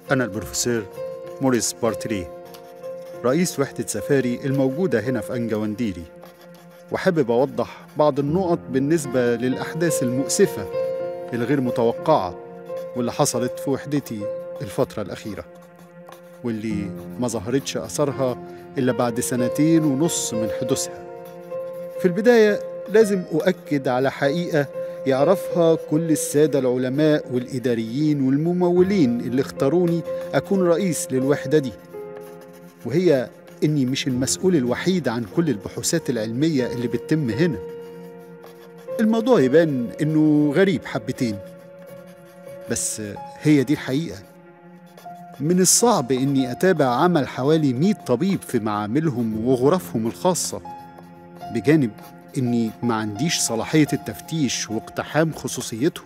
أنا البروفيسور موريس بارتري رئيس وحدة سفاري الموجودة هنا في أنجوانديري وحابب أوضح بعض النقط بالنسبة للأحداث المؤسفة الغير متوقعة واللي حصلت في وحدتي الفترة الأخيرة واللي ما ظهرتش أثرها إلا بعد سنتين ونص من حدوثها في البداية لازم أؤكد على حقيقة يعرفها كل السادة العلماء والإداريين والممولين اللي اختاروني أكون رئيس للوحدة دي وهي إني مش المسؤول الوحيد عن كل البحوثات العلمية اللي بتتم هنا الموضوع يبان إنه غريب حبتين بس هي دي الحقيقة من الصعب إني أتابع عمل حوالي 100 طبيب في معاملهم وغرفهم الخاصة بجانب إني ما عنديش صلاحية التفتيش واقتحام خصوصيتهم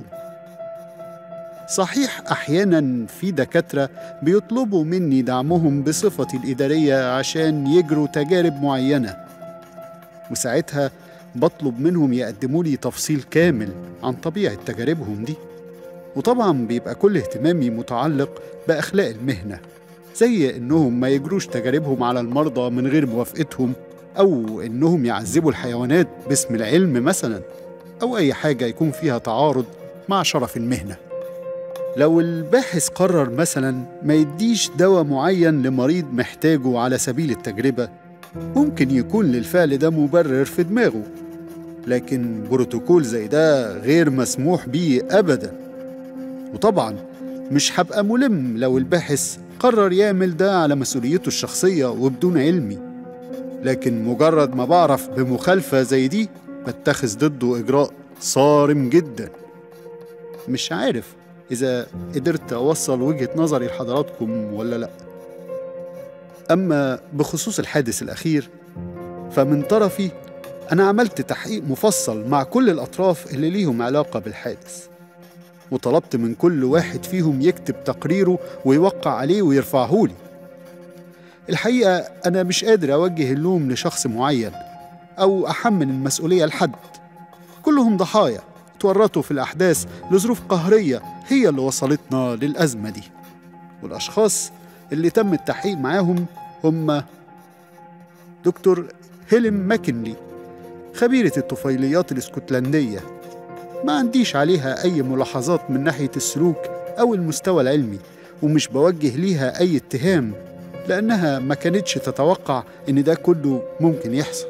صحيح أحيانا في دكاترة بيطلبوا مني دعمهم بصفتي الإدارية عشان يجروا تجارب معينة وساعتها بطلب منهم يقدموا لي تفصيل كامل عن طبيعة تجاربهم دي وطبعا بيبقى كل اهتمامي متعلق بأخلاق المهنة زي إنهم ما يجروش تجاربهم على المرضى من غير موافقتهم أو إنهم يعذبوا الحيوانات باسم العلم مثلا أو أي حاجة يكون فيها تعارض مع شرف المهنة لو الباحث قرر مثلا ما يديش دواء معين لمريض محتاجه على سبيل التجربة ممكن يكون للفعل ده مبرر في دماغه لكن بروتوكول زي ده غير مسموح بيه أبدا وطبعا مش هبقى ملم لو الباحث قرر يعمل ده على مسؤوليته الشخصية وبدون علمي لكن مجرد ما بعرف بمخالفة زي دي بتخذ ضده إجراء صارم جدا مش عارف إذا قدرت أوصل وجهة نظري لحضراتكم ولا لأ أما بخصوص الحادث الأخير فمن طرفي أنا عملت تحقيق مفصل مع كل الأطراف اللي ليهم علاقة بالحادث وطلبت من كل واحد فيهم يكتب تقريره ويوقع عليه ويرفعه لي الحقيقة أنا مش قادر أوجه اللوم لشخص معين أو أحمل المسؤولية لحد كلهم ضحايا تورطوا في الأحداث لظروف قهرية هي اللي وصلتنا للأزمة دي والأشخاص اللي تم التحقيق معاهم هم دكتور هيلين ماكنلي خبيرة الطفيليات الاسكتلندية ما عنديش عليها أي ملاحظات من ناحية السلوك أو المستوى العلمي ومش بوجه ليها أي اتهام لأنها ما كانتش تتوقع إن ده كله ممكن يحصل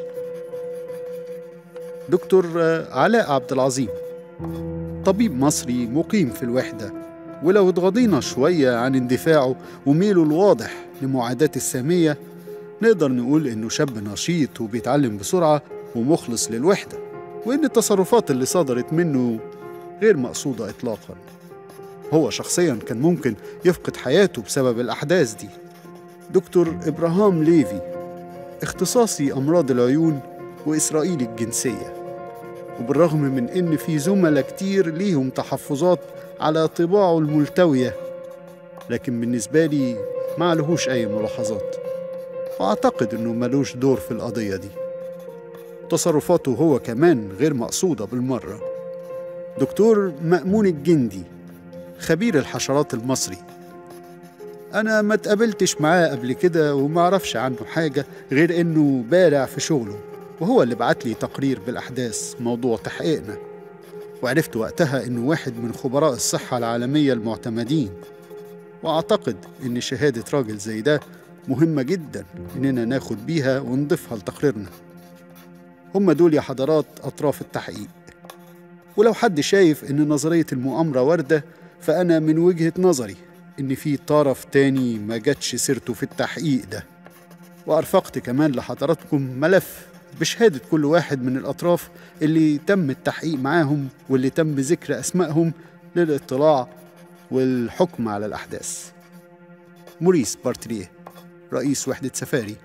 دكتور علاء عبد العظيم طبيب مصري مقيم في الوحدة ولو اتغاضينا شوية عن اندفاعه وميله الواضح لمعاداة السامية نقدر نقول إنه شاب نشيط وبيتعلم بسرعة ومخلص للوحدة وإن التصرفات اللي صدرت منه غير مقصودة إطلاقا هو شخصيا كان ممكن يفقد حياته بسبب الأحداث دي دكتور إبراهام ليفي اختصاصي أمراض العيون وإسرائيلي الجنسية وبالرغم من إن في زملاء كتير ليهم تحفظات على طباعه الملتوية لكن بالنسبة لي ما لهوش أي ملاحظات وأعتقد إنه ملوش دور في القضية دي تصرفاته هو كمان غير مقصودة بالمرة دكتور مأمون الجندي خبير الحشرات المصري أنا ما تقابلتش معاه قبل كده وما أعرفش عنه حاجة غير إنه بارع في شغله وهو اللي بعت لي تقرير بالأحداث موضوع تحقيقنا وعرفت وقتها إنه واحد من خبراء الصحة العالمية المعتمدين وأعتقد إن شهادة راجل زي ده مهمة جدا إننا ناخد بيها ونضيفها لتقريرنا هم دول يا حضرات أطراف التحقيق ولو حد شايف إن نظرية المؤامرة واردة فأنا من وجهة نظري إن في طرف تاني ما جاتش سيرته في التحقيق ده وأرفقت كمان لحضراتكم ملف بشهادة كل واحد من الأطراف اللي تم التحقيق معاهم واللي تم ذكر أسمائهم للاطلاع والحكم على الأحداث موريس بارتريه رئيس وحدة سفاري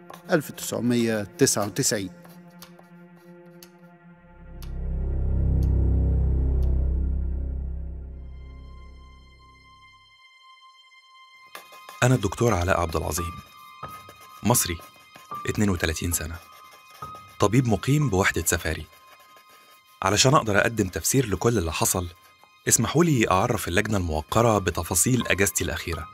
1999 أنا الدكتور علاء عبد العظيم مصري 32 سنة طبيب مقيم بوحدة سفاري علشان أقدر أقدم تفسير لكل اللي حصل اسمحوا لي أعرف اللجنة الموقرة بتفاصيل أجازتي الأخيرة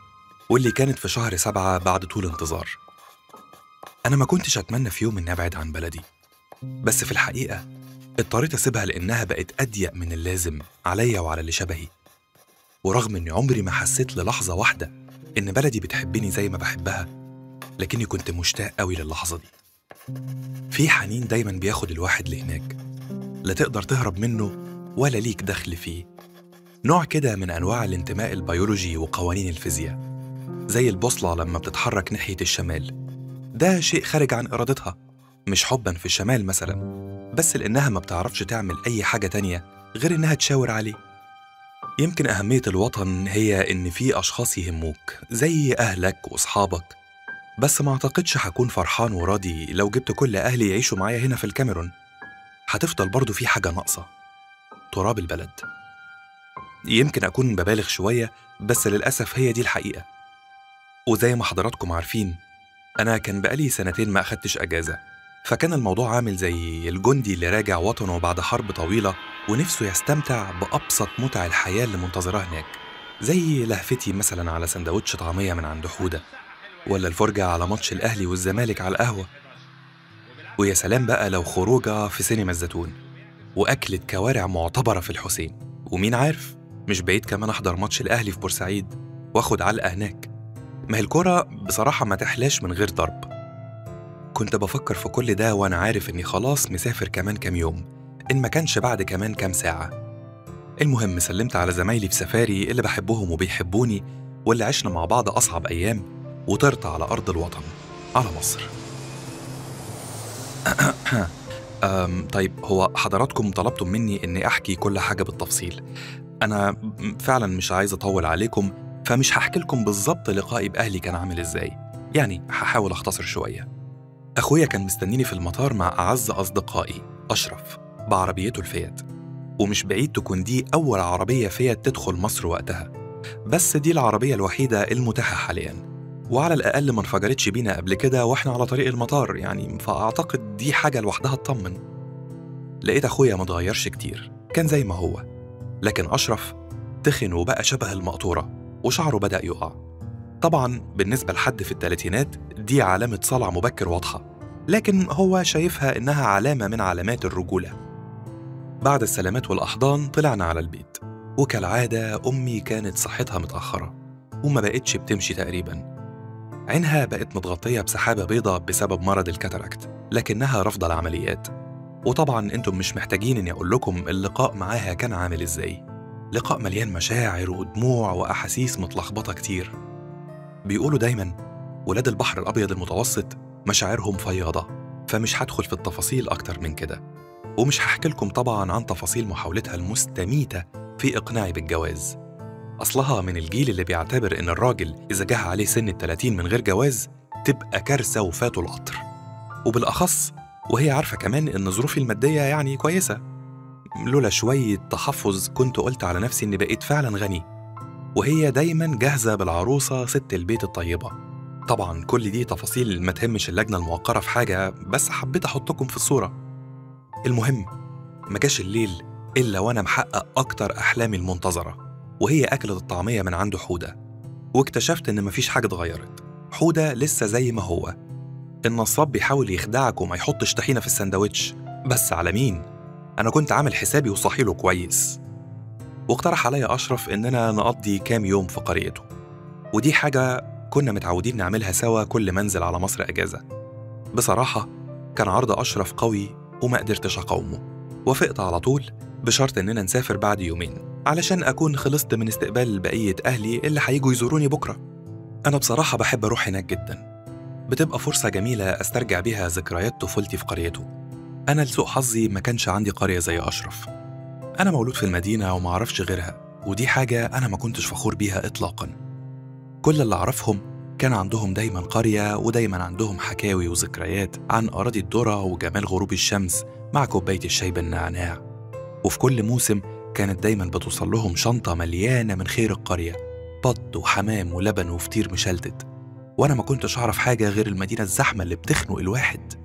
واللي كانت في شهر سبعة بعد طول انتظار أنا ما كنتش أتمنى في يوم إني أبعد عن بلدي بس في الحقيقة اضطريت أسيبها لأنها بقت أضيق من اللازم عليا وعلى اللي شبهي ورغم إني عمري ما حسيت للحظة واحدة إن بلدي بتحبني زي ما بحبها لكني كنت مشتاق قوي للحظة دي في حنين دايما بياخد الواحد لهناك لا تقدر تهرب منه ولا ليك دخل فيه نوع كده من أنواع الانتماء البيولوجي وقوانين الفيزياء زي البوصلة لما بتتحرك ناحية الشمال ده شيء خارج عن إرادتها مش حبا في الشمال مثلا بس لأنها ما بتعرفش تعمل أي حاجة تانية غير إنها تشاور عليه يمكن أهمية الوطن هي إن في أشخاص يهموك زي أهلك وأصحابك بس ما أعتقدش هكون فرحان وراضي لو جبت كل أهلي يعيشوا معايا هنا في الكاميرون هتفضل برضو في حاجة ناقصة تراب البلد يمكن أكون ببالغ شوية بس للأسف هي دي الحقيقة وزي ما حضراتكم عارفين أنا كان بقالي سنتين ما أخدتش أجازة فكان الموضوع عامل زي الجندي اللي راجع وطنه بعد حرب طويلة ونفسه يستمتع بأبسط متع الحياة اللي منتظراه هناك زي لهفتي مثلا على سندوتش طعمية من عند حودة ولا الفرجة على ماتش الأهلي والزمالك على القهوة ويا سلام بقى لو خروجة في سينما الزيتون وأكلة كوارع معتبرة في الحسين ومين عارف مش بعيد كمان أحضر ماتش الأهلي في بورسعيد وآخد علقة هناك ما هي الكرة بصراحة ما تحلاش من غير ضرب كنت بفكر في كل ده وأنا عارف إني خلاص مسافر كمان كام يوم إن ما كانش بعد كمان كام ساعة المهم سلمت على زمايلي في سفاري اللي بحبهم وبيحبوني واللي عشنا مع بعض أصعب أيام وطرت على أرض الوطن على مصر أم طيب هو حضراتكم طلبتم مني إني أحكي كل حاجة بالتفصيل أنا فعلا مش عايز أطول عليكم فمش هحكي لكم بالظبط لقائي بأهلي كان عامل إزاي يعني هحاول أختصر شوية أخويا كان مستنيني في المطار مع أعز أصدقائي أشرف بعربيته الفيات ومش بعيد تكون دي أول عربية فيات تدخل مصر وقتها بس دي العربية الوحيدة المتاحة حالياً وعلى الأقل ما انفجرتش بينا قبل كده وإحنا على طريق المطار يعني فأعتقد دي حاجة لوحدها تطمن لقيت أخويا متغيرش كتير كان زي ما هو لكن أشرف تخن وبقى شبه المقطورة وشعره بدأ يقع طبعا بالنسبة لحد في الثلاثينات دي علامة صلع مبكر واضحة لكن هو شايفها إنها علامة من علامات الرجولة بعد السلامات والأحضان طلعنا على البيت وكالعادة أمي كانت صحتها متأخرة وما بقتش بتمشي تقريباً عينها بقت متغطية بسحابة بيضة بسبب مرض الكاتاراكت لكنها رافضة العمليات وطبعا انتم مش محتاجين اني اقول لكم اللقاء معاها كان عامل ازاي لقاء مليان مشاعر ودموع واحاسيس متلخبطة كتير بيقولوا دايما ولاد البحر الابيض المتوسط مشاعرهم فياضة فمش هدخل في التفاصيل اكتر من كده ومش هحكي لكم طبعا عن تفاصيل محاولتها المستميتة في اقناعي بالجواز أصلها من الجيل اللي بيعتبر إن الراجل إذا جه عليه سن التلاتين من غير جواز تبقى كارثة وفاته القطر وبالأخص وهي عارفة كمان إن ظروفي المادية يعني كويسة لولا شوية تحفظ كنت قلت على نفسي إني بقيت فعلا غني وهي دايما جاهزة بالعروسة ست البيت الطيبة طبعا كل دي تفاصيل ما تهمش اللجنة الموقرة في حاجة بس حبيت أحطكم في الصورة المهم ما جاش الليل إلا وأنا محقق أكتر أحلامي المنتظرة وهي أكلة الطعمية من عنده حودة واكتشفت إن مفيش حاجة اتغيرت حودة لسه زي ما هو النصاب بيحاول يخدعك وما يحطش طحينة في السندوتش بس على مين؟ أنا كنت عامل حسابي وصحيله كويس واقترح عليا أشرف إننا نقضي كام يوم في قريته ودي حاجة كنا متعودين نعملها سوا كل ما انزل على مصر أجازة بصراحة كان عرض أشرف قوي وما قدرتش أقاومه وافقت على طول بشرط إننا نسافر بعد يومين علشان أكون خلصت من استقبال بقية أهلي اللي هيجوا يزوروني بكرة أنا بصراحة بحب أروح هناك جدا بتبقى فرصة جميلة أسترجع بيها ذكريات طفولتي في قريته أنا لسوء حظي ما كانش عندي قرية زي أشرف أنا مولود في المدينة وما أعرفش غيرها ودي حاجة أنا ما كنتش فخور بيها إطلاقا كل اللي أعرفهم كان عندهم دايما قرية ودايما عندهم حكاوي وذكريات عن أراضي الذرة وجمال غروب الشمس مع كوباية الشاي بالنعناع وفي كل موسم كانت دايما بتوصل لهم شنطة مليانة من خير القرية بط وحمام ولبن وفطير مشلتت وأنا ما كنتش أعرف حاجة غير المدينة الزحمة اللي بتخنق الواحد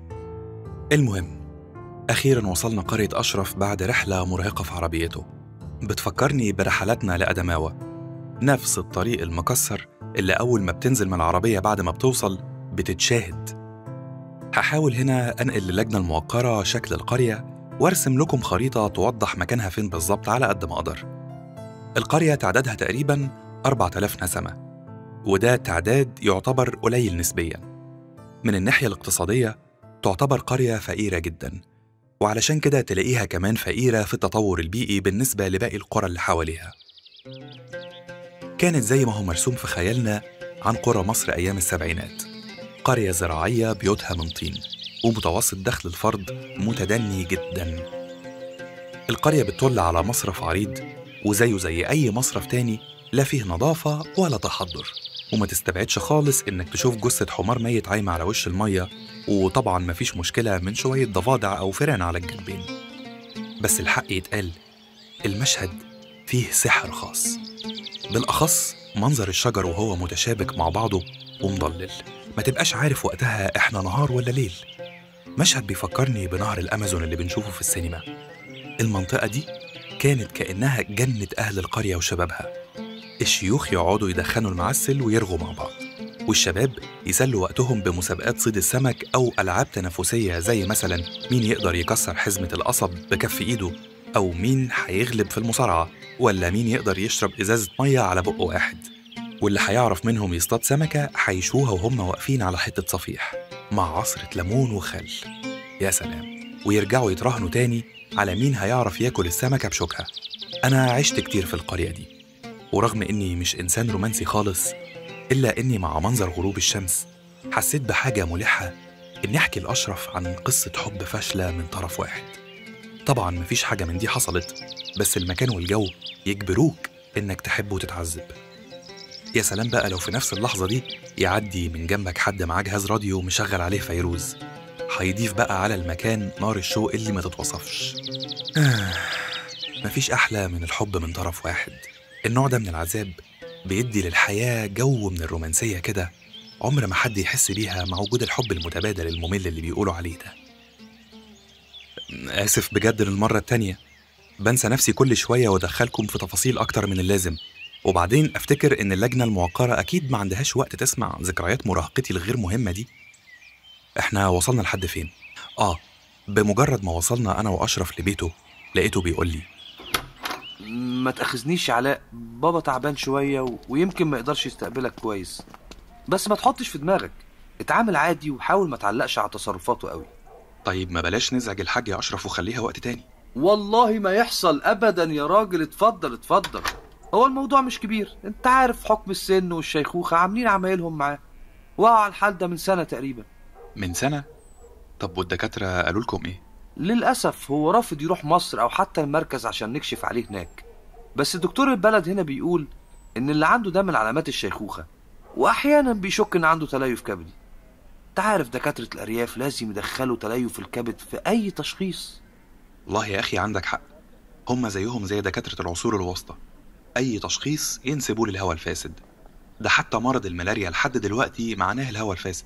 المهم أخيرا وصلنا قرية أشرف بعد رحلة مرهقة في عربيته بتفكرني برحلاتنا لأدماوة نفس الطريق المكسر اللي أول ما بتنزل من العربية بعد ما بتوصل بتتشاهد هحاول هنا أنقل للجنة الموقرة شكل القرية وارسم لكم خريطة توضح مكانها فين بالظبط على قد ما أقدر القرية تعدادها تقريبا 4000 نسمة وده تعداد يعتبر قليل نسبيا من الناحية الاقتصادية تعتبر قرية فقيرة جدا وعلشان كده تلاقيها كمان فقيرة في التطور البيئي بالنسبة لباقي القرى اللي حواليها كانت زي ما هو مرسوم في خيالنا عن قرى مصر أيام السبعينات قرية زراعية بيوتها من طين ومتوسط دخل الفرد متدني جدا القرية بتطل على مصرف عريض وزيه زي أي مصرف تاني لا فيه نظافة ولا تحضر وما تستبعدش خالص إنك تشوف جثة حمار ميت عايمة على وش المية وطبعا مفيش مشكلة من شوية ضفادع أو فئران على الجنبين بس الحق يتقال المشهد فيه سحر خاص بالأخص منظر الشجر وهو متشابك مع بعضه ومضلل ما تبقاش عارف وقتها إحنا نهار ولا ليل مشهد بيفكرني بنهر الأمازون اللي بنشوفه في السينما المنطقة دي كانت كأنها جنة أهل القرية وشبابها الشيوخ يقعدوا يدخنوا المعسل ويرغوا مع بعض والشباب يسلوا وقتهم بمسابقات صيد السمك أو ألعاب تنافسية زي مثلا مين يقدر يكسر حزمة القصب بكف إيده أو مين هيغلب في المصارعة ولا مين يقدر يشرب إزازة مية على بق واحد واللي هيعرف منهم يصطاد سمكة هيشوها وهم واقفين على حتة صفيح مع عصرة ليمون وخل يا سلام ويرجعوا يتراهنوا تاني على مين هيعرف ياكل السمكة بشوكها أنا عشت كتير في القرية دي ورغم إني مش إنسان رومانسي خالص إلا إني مع منظر غروب الشمس حسيت بحاجة ملحة إني أحكي لأشرف عن قصة حب فاشلة من طرف واحد طبعا مفيش حاجة من دي حصلت بس المكان والجو يجبروك إنك تحب وتتعذب يا سلام بقى لو في نفس اللحظة دي يعدي من جنبك حد معاه جهاز راديو مشغل عليه فيروز هيضيف بقى على المكان نار الشوق اللي ما تتوصفش آه مفيش أحلى من الحب من طرف واحد النوع ده من العذاب بيدي للحياة جو من الرومانسية كده عمر ما حد يحس بيها مع وجود الحب المتبادل الممل اللي بيقولوا عليه ده آسف بجد للمرة التانية بنسى نفسي كل شوية وأدخلكم في تفاصيل أكتر من اللازم وبعدين أفتكر إن اللجنة الموقرة أكيد ما عندهاش وقت تسمع ذكريات مراهقتي الغير مهمة دي إحنا وصلنا لحد فين؟ آه بمجرد ما وصلنا أنا وأشرف لبيته لقيته بيقول لي ما تاخذنيش علاء بابا تعبان شويه و... ويمكن ما يقدرش يستقبلك كويس بس ما تحطش في دماغك اتعامل عادي وحاول ما تعلقش على تصرفاته قوي طيب ما بلاش نزعج الحاج يا أشرف وخليها وقت تاني والله ما يحصل ابدا يا راجل اتفضل اتفضل هو الموضوع مش كبير انت عارف حكم السن والشيخوخه عاملين عمايلهم معاه وقعوا على الحال ده من سنه تقريبا من سنة؟ طب والدكاترة قالوا لكم إيه؟ للأسف هو رافض يروح مصر أو حتى المركز عشان نكشف عليه هناك بس الدكتور البلد هنا بيقول إن اللي عنده ده من علامات الشيخوخة وأحيانا بيشك إن عنده تليف كبدي أنت عارف دكاترة الأرياف لازم يدخلوا تليف الكبد في أي تشخيص والله يا أخي عندك حق هم زيهم زي دكاترة العصور الوسطى أي تشخيص ينسبوه للهوى الفاسد ده حتى مرض الملاريا لحد دلوقتي معناه الهوى الفاسد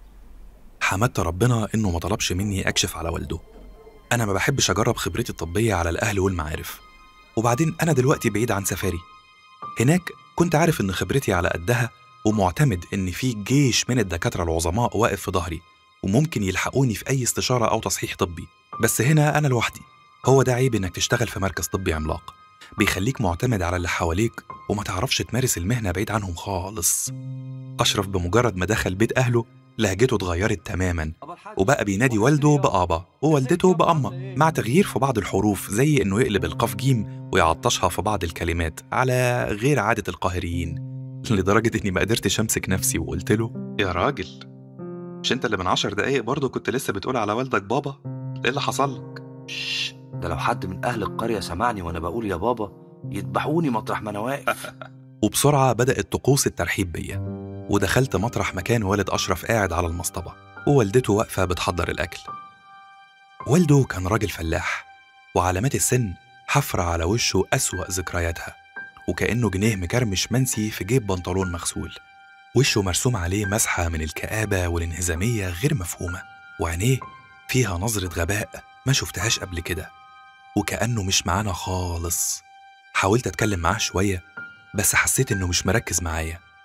حمدت ربنا إنه ما طلبش مني أكشف على والده أنا ما بحبش أجرب خبرتي الطبية على الأهل والمعارف وبعدين أنا دلوقتي بعيد عن سفاري هناك كنت عارف إن خبرتي على قدها ومعتمد إن في جيش من الدكاترة العظماء واقف في ظهري وممكن يلحقوني في أي استشارة أو تصحيح طبي بس هنا أنا لوحدي هو ده عيب إنك تشتغل في مركز طبي عملاق بيخليك معتمد على اللي حواليك وما تعرفش تمارس المهنة بعيد عنهم خالص أشرف بمجرد ما دخل بيت أهله لهجته اتغيرت تماما وبقى بينادي والده بآبا ووالدته بأما مع تغيير في بعض الحروف زي إنه يقلب القاف جيم ويعطشها في بعض الكلمات على غير عادة القاهريين لدرجة إني ما قدرتش أمسك نفسي وقلت له يا راجل مش أنت اللي من عشر دقايق برضه كنت لسه بتقول على والدك بابا إيه اللي حصل لك؟ شش ده لو حد من أهل القرية سمعني وأنا بقول يا بابا يذبحوني مطرح ما أنا واقف وبسرعة بدأت طقوس الترحيب بيا ودخلت مطرح مكان والد أشرف قاعد على المصطبة ووالدته واقفة بتحضر الأكل والده كان راجل فلاح وعلامات السن حفرة على وشه أسوأ ذكرياتها وكأنه جنيه مكرمش منسي في جيب بنطلون مغسول وشه مرسوم عليه مسحة من الكآبة والانهزامية غير مفهومة وعينيه فيها نظرة غباء ما شفتهاش قبل كده وكأنه مش معانا خالص حاولت أتكلم معاه شوية بس حسيت إنه مش مركز معايا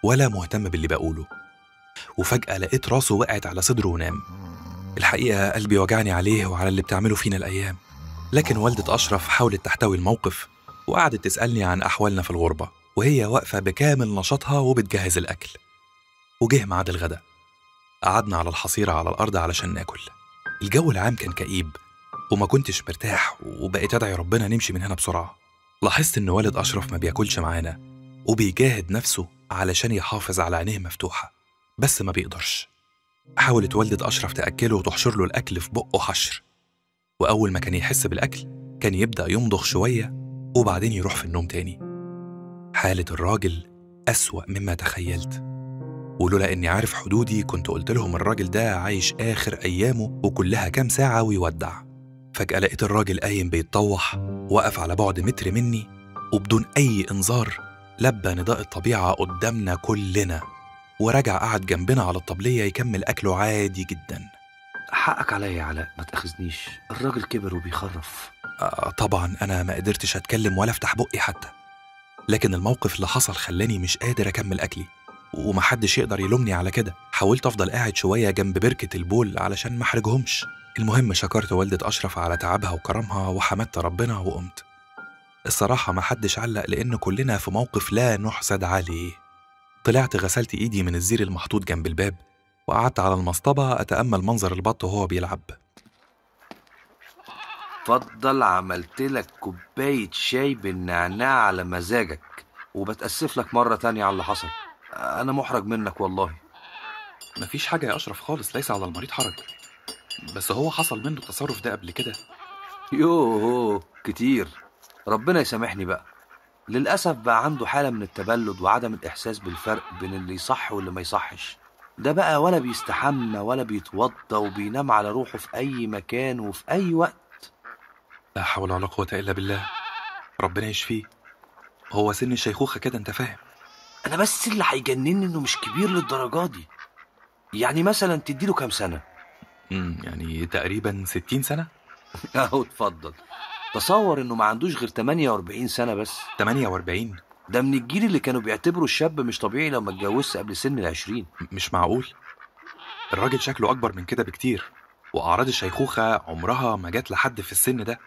ولا مهتم باللي بقوله وفجأة لقيت راسه وقعت على صدره ونام الحقيقة قلبي وجعني عليه وعلى اللي بتعمله فينا الأيام لكن والدة أشرف حاولت تحتوي الموقف وقعدت تسألني عن أحوالنا في الغربة وهي واقفة بكامل نشاطها وبتجهز الأكل وجه ميعاد الغداء قعدنا على الحصيرة على الأرض علشان ناكل الجو العام كان كئيب وما كنتش مرتاح وبقيت أدعي ربنا نمشي من هنا بسرعة لاحظت إن والد أشرف ما بياكلش معانا وبيجاهد نفسه علشان يحافظ على عينيه مفتوحة بس ما بيقدرش حاولت والدة أشرف تأكله وتحشر له الأكل في بقه حشر وأول ما كان يحس بالأكل كان يبدأ يمضغ شوية وبعدين يروح في النوم تاني حالة الراجل أسوأ مما تخيلت ولولا إني عارف حدودي كنت قلت لهم الراجل ده عايش آخر أيامه وكلها كام ساعة ويودع فجأة لقيت الراجل قايم بيتطوح وقف على بعد متر مني وبدون أي إنذار لبى نداء الطبيعة قدامنا كلنا ورجع قعد جنبنا على الطبلية يكمل أكله عادي جدا حقك عليا يا علاء ما تاخذنيش الراجل كبر وبيخرف آه طبعا أنا ما قدرتش أتكلم ولا أفتح بقي حتى لكن الموقف اللي حصل خلاني مش قادر أكمل أكلي ومحدش يقدر يلومني على كده حاولت أفضل قاعد شوية جنب بركة البول علشان ما أحرجهمش المهم شكرت والدة أشرف على تعبها وكرمها وحمدت ربنا وقمت الصراحة ما حدش علق لأن كلنا في موقف لا نحسد عليه طلعت غسلت إيدي من الزير المحطوط جنب الباب وقعدت على المصطبة أتأمل منظر البط وهو بيلعب اتفضل عملت لك كوباية شاي بالنعناع على مزاجك وبتأسف لك مرة تانية على اللي حصل أنا محرج منك والله مفيش حاجة يا أشرف خالص ليس على المريض حرج بس هو حصل منه التصرف ده قبل كده يوه كتير ربنا يسامحني بقى للأسف بقى عنده حالة من التبلد وعدم الإحساس بالفرق بين اللي يصح واللي ما يصحش ده بقى ولا بيستحمى ولا بيتوضى وبينام على روحه في أي مكان وفي أي وقت لا حول ولا قوة إلا بالله ربنا يشفيه هو سن الشيخوخة كده أنت فاهم أنا بس اللي هيجنني إنه مش كبير للدرجة دي يعني مثلا تديله كام سنة امم يعني تقريبا 60 سنة أهو اتفضل تصور إنه ما عندوش غير 48 سنة بس 48 ده من الجيل اللي كانوا بيعتبروا الشاب مش طبيعي لو ما اتجوزش قبل سن العشرين مش معقول الراجل شكله أكبر من كده بكتير وأعراض الشيخوخة عمرها ما جات لحد في السن ده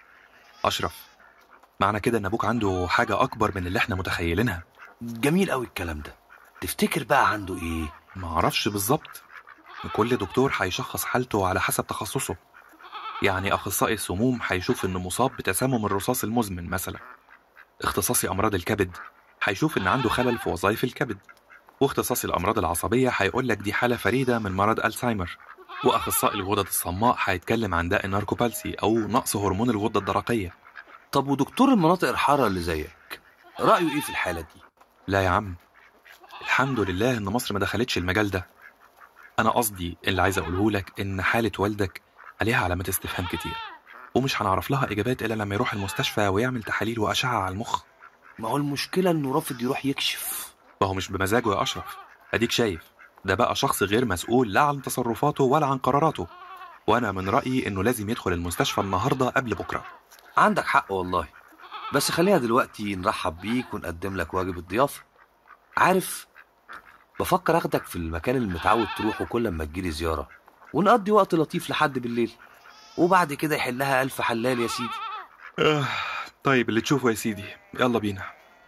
أشرف معنى كده إن أبوك عنده حاجة أكبر من اللي إحنا متخيلينها جميل قوي الكلام ده تفتكر بقى عنده إيه؟ معرفش بالظبط كل دكتور هيشخص حالته على حسب تخصصه يعني أخصائي السموم هيشوف إنه مصاب بتسمم الرصاص المزمن مثلا اختصاصي أمراض الكبد هيشوف إن عنده خلل في وظائف الكبد واختصاصي الأمراض العصبية هيقول لك دي حالة فريدة من مرض ألزهايمر وأخصائي الغدد الصماء هيتكلم عن داء الناركوبالسي أو نقص هرمون الغدة الدرقية طب ودكتور المناطق الحارة اللي زيك رأيه إيه في الحالة دي؟ لا يا عم الحمد لله إن مصر ما دخلتش المجال ده أنا قصدي اللي عايز أقوله لك إن حالة والدك عليها علامات استفهام كتير ومش هنعرف لها إجابات إلا لما يروح المستشفى ويعمل تحاليل وأشعة على المخ ما هو المشكلة إنه رافض يروح يكشف فهو مش بمزاجه يا أشرف أديك شايف ده بقى شخص غير مسؤول لا عن تصرفاته ولا عن قراراته وأنا من رأيي إنه لازم يدخل المستشفى النهاردة قبل بكرة عندك حق والله بس خلينا دلوقتي نرحب بيك ونقدم لك واجب الضيافة عارف بفكر اخدك في المكان اللي متعود تروحه كل ما تجيلي زيارة ونقضي وقت لطيف لحد بالليل وبعد كده يحلها ألف حلال يا سيدي آه طيب اللي تشوفه يا سيدي يلا بينا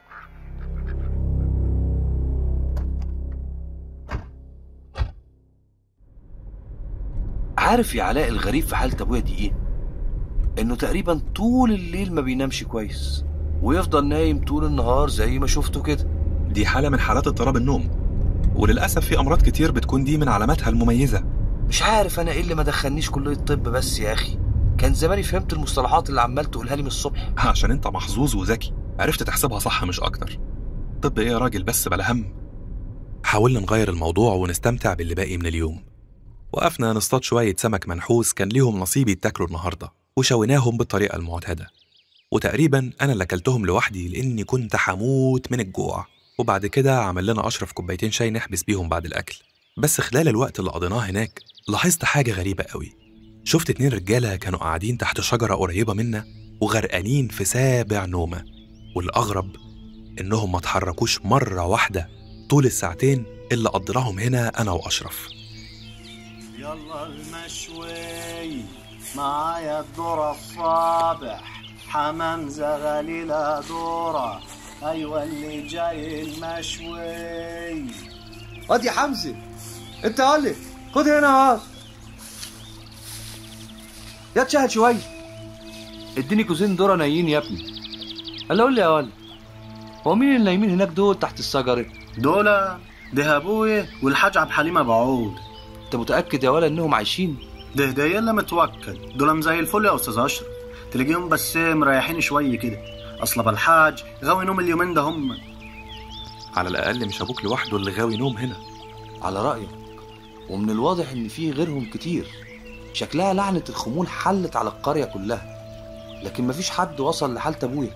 عارف يا علاء الغريب في حالة أبويا دي إيه؟ إنه تقريبا طول الليل ما بينامش كويس ويفضل نايم طول النهار زي ما شفته كده دي حالة من حالات اضطراب النوم وللأسف في أمراض كتير بتكون دي من علاماتها المميزة مش عارف أنا إيه اللي ما دخلنيش كلية طب بس يا أخي كان زماني فهمت المصطلحات اللي عمال تقولها لي من الصبح عشان انت محظوظ وذكي عرفت تحسبها صح مش أكتر طب إيه يا راجل بس بلا هم حاولنا نغير الموضوع ونستمتع باللي باقي من اليوم وقفنا نصطاد شوية سمك منحوس كان ليهم نصيب يتاكلوا النهاردة وشويناهم بالطريقة المعتادة وتقريبا أنا اللي أكلتهم لوحدي لأني كنت حموت من الجوع وبعد كده عمل لنا أشرف كوبايتين شاي نحبس بيهم بعد الأكل بس خلال الوقت اللي قضيناه هناك لاحظت حاجة غريبة قوي شفت اتنين رجالة كانوا قاعدين تحت شجرة قريبة منا وغرقانين في سابع نومة والأغرب إنهم ما اتحركوش مرة واحدة طول الساعتين اللي قضيناهم هنا أنا وأشرف يلا المشوي معايا الذرة الصابح حمام زغليلة ذرة أيوة اللي جاي المشوي واد يا حمزه انت قال لي خد هنا يا عاص يا تشهد شويه اديني كوزين ذره نايين يا ابني هلا قول لي يا ولد هو مين اللي نايمين هناك دول تحت الشجره دول ده أبويا والحاج عبد الحليم أبو عود انت متاكد يا ولد انهم عايشين ده ده يلا متوكل دول زي الفل يا أستاذ أشرف تلاقيهم بس مريحين شوية كده أصل بالحاج غاوي نوم اليومين ده هم على الأقل مش أبوك لوحده اللي غاوي نوم هنا على رايك ومن الواضح ان في غيرهم كتير شكلها لعنه الخمول حلت على القريه كلها لكن مفيش حد وصل لحاله ابويا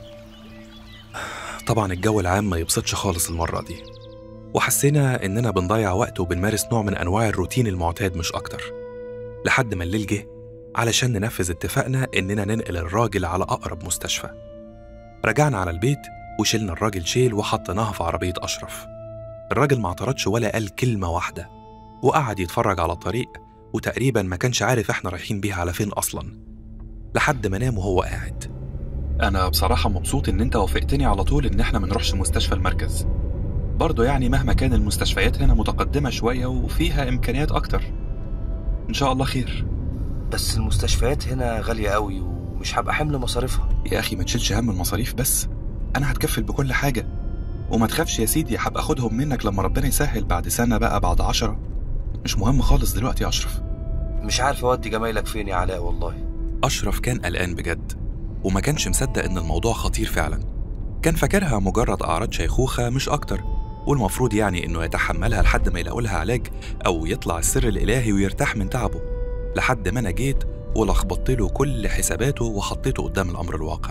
طبعا الجو العام ما يبسطش خالص المرة دي وحسينا إننا بنضيع وقت وبنمارس نوع من أنواع الروتين المعتاد مش أكتر لحد ما الليل جه علشان ننفذ اتفاقنا إننا ننقل الراجل على أقرب مستشفى رجعنا على البيت وشلنا الراجل شيل وحطيناها في عربية أشرف الراجل ما اعترضش ولا قال كلمة واحدة وقعد يتفرج على الطريق وتقريبا ما كانش عارف احنا رايحين بيها على فين أصلا لحد ما نام وهو قاعد أنا بصراحة مبسوط إن أنت وافقتني على طول إن إحنا منروحش مستشفى المركز برضه يعني مهما كان المستشفيات هنا متقدمة شوية وفيها إمكانيات أكتر إن شاء الله خير بس المستشفيات هنا غاليه قوي ومش هبقى حمل مصاريفها يا أخي ما تشيلش هم المصاريف بس أنا هتكفل بكل حاجة وما تخافش يا سيدي هبقى أخدهم منك لما ربنا يسهل بعد سنة بقى بعد عشرة مش مهم خالص دلوقتي يا أشرف مش عارف اودي جمايلك فين يا علاء والله أشرف كان قلقان بجد وما كانش مصدق إن الموضوع خطير فعلا كان فاكرها مجرد أعراض شيخوخة مش أكتر والمفروض يعني إنه يتحملها لحد ما يلاقوا لها علاج أو يطلع السر الإلهي ويرتاح من تعبه لحد ما أنا جيت ولخبطت له كل حساباته وحطيته قدام الأمر الواقع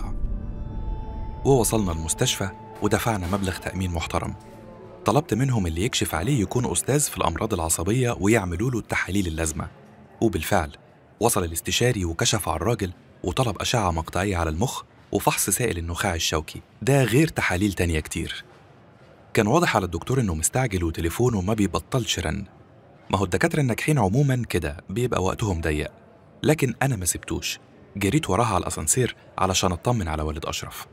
ووصلنا المستشفى ودفعنا مبلغ تأمين محترم طلبت منهم اللي يكشف عليه يكون أستاذ في الأمراض العصبية ويعملوا له التحاليل اللازمة وبالفعل وصل الاستشاري وكشف على الراجل وطلب أشعة مقطعية على المخ وفحص سائل النخاع الشوكي ده غير تحاليل تانية كتير كان واضح على الدكتور إنه مستعجل وتليفونه ما بيبطلش رن ما هو الدكاترة الناجحين عموما كده بيبقى وقتهم ضيق لكن أنا ما سبتوش جريت وراها على الأسانسير علشان أطمن على والد أشرف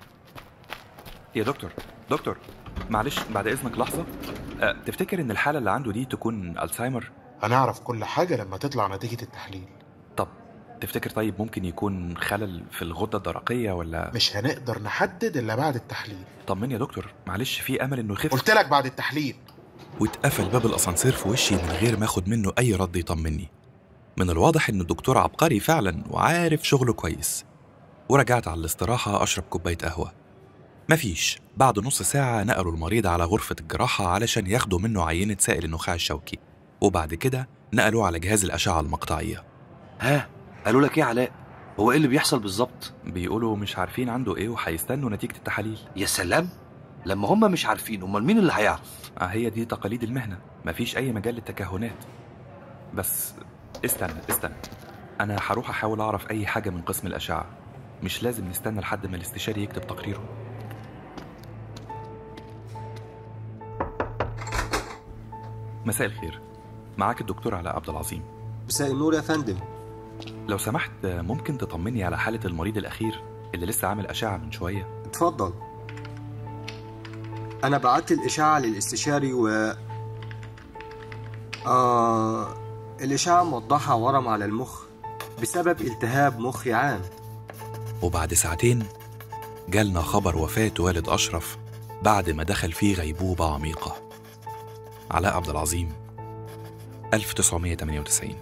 يا دكتور دكتور معلش بعد إذنك لحظة أه تفتكر إن الحالة اللي عنده دي تكون ألزهايمر؟ هنعرف كل حاجة لما تطلع نتيجة التحليل طب تفتكر طيب ممكن يكون خلل في الغدة الدرقية ولا مش هنقدر نحدد إلا بعد التحليل طمني يا دكتور معلش في أمل إنه يخف قلت لك بعد التحليل واتقفل باب الأسانسير في وشي من غير ما أخد منه أي رد يطمني من الواضح إن الدكتور عبقري فعلا وعارف شغله كويس ورجعت على الاستراحة أشرب كوباية قهوة مفيش بعد نص ساعة نقلوا المريض على غرفة الجراحة علشان ياخدوا منه عينة سائل النخاع الشوكي وبعد كده نقلوه على جهاز الأشعة المقطعية ها قالوا لك ايه يا علاء هو ايه اللي بيحصل بالظبط بيقولوا مش عارفين عنده إيه وهيستنوا نتيجة التحاليل يا سلام لما هم مش عارفين امال مين اللي هيعرف آه هي دي تقاليد المهنة مفيش أي مجال للتكهنات بس استنى استنى أنا هروح أحاول أعرف أي حاجة من قسم الأشعة مش لازم نستنى لحد ما الاستشاري يكتب تقريره مساء الخير معاك الدكتور علاء عبد العظيم مساء النور يا فندم لو سمحت ممكن تطمني على حالة المريض الأخير اللي لسه عامل أشعة من شوية اتفضل أنا بعت الإشاعة للاستشاري و آه الإشاعة موضحة ورم على المخ بسبب التهاب مخي عام وبعد ساعتين جالنا خبر وفاة والد أشرف بعد ما دخل فيه غيبوبة عميقة علاء عبد العظيم 1998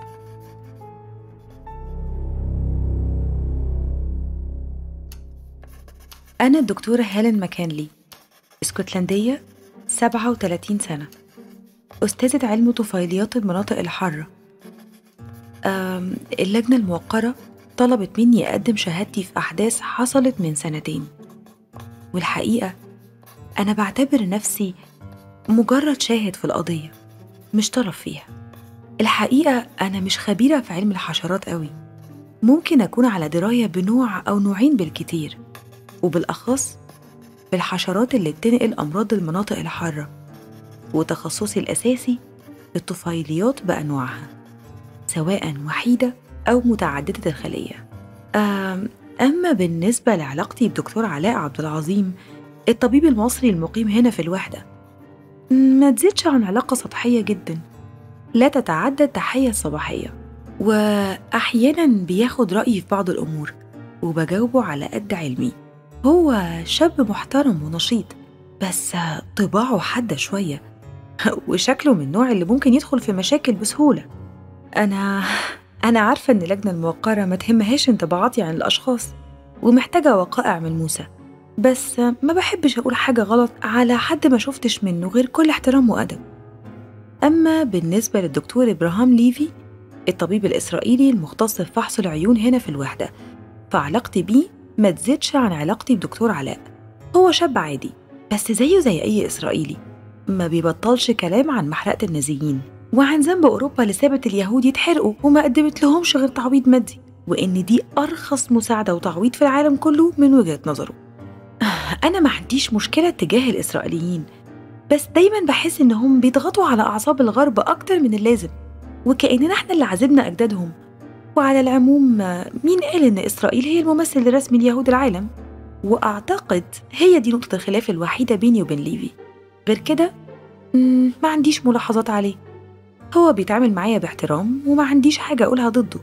أنا الدكتورة هيلين ماكانلي اسكتلندية 37 سنة أستاذة علم طفيليات المناطق الحارة أم، اللجنة الموقرة طلبت مني أقدم شهادتي في أحداث حصلت من سنتين والحقيقة أنا بعتبر نفسي مجرد شاهد في القضية مش طرف فيها الحقيقة أنا مش خبيرة في علم الحشرات قوي ممكن أكون على دراية بنوع أو نوعين بالكتير وبالأخص بالحشرات اللي بتنقل أمراض المناطق الحارة وتخصصي الأساسي الطفيليات بأنواعها سواء وحيدة أو متعددة الخلية آم، أما بالنسبة لعلاقتي بدكتور علاء عبد العظيم الطبيب المصري المقيم هنا في الوحدة ما تزيدش عن علاقة سطحية جدا لا تتعدى التحية الصباحية وأحيانا بياخد رأيي في بعض الأمور وبجاوبه على قد علمي هو شاب محترم ونشيط بس طباعه حادة شوية وشكله من النوع اللي ممكن يدخل في مشاكل بسهولة أنا أنا عارفة إن اللجنة الموقرة ما تهمهاش انطباعاتي عن الأشخاص ومحتاجة وقائع ملموسة بس ما بحبش أقول حاجة غلط على حد ما شفتش منه غير كل احترام وأدب أما بالنسبة للدكتور إبراهام ليفي الطبيب الإسرائيلي المختص في فحص العيون هنا في الوحدة فعلاقتي بيه ما تزيدش عن علاقتي بدكتور علاء هو شاب عادي بس زيه زي أي إسرائيلي ما بيبطلش كلام عن محرقة النازيين وعن ذنب أوروبا اللي سابت اليهود يتحرقوا وما قدمت لهمش غير تعويض مادي وإن دي أرخص مساعدة وتعويض في العالم كله من وجهة نظره أنا ما عنديش مشكلة تجاه الإسرائيليين بس دايما بحس إنهم بيضغطوا على أعصاب الغرب أكتر من اللازم وكأننا إحنا اللي عذبنا أجدادهم وعلى العموم مين قال إن إسرائيل هي الممثل الرسمي ليهود العالم؟ وأعتقد هي دي نقطة الخلاف الوحيدة بيني وبين ليفي غير كده مم، ما عنديش ملاحظات عليه هو بيتعامل معايا باحترام وما عنديش حاجة أقولها ضده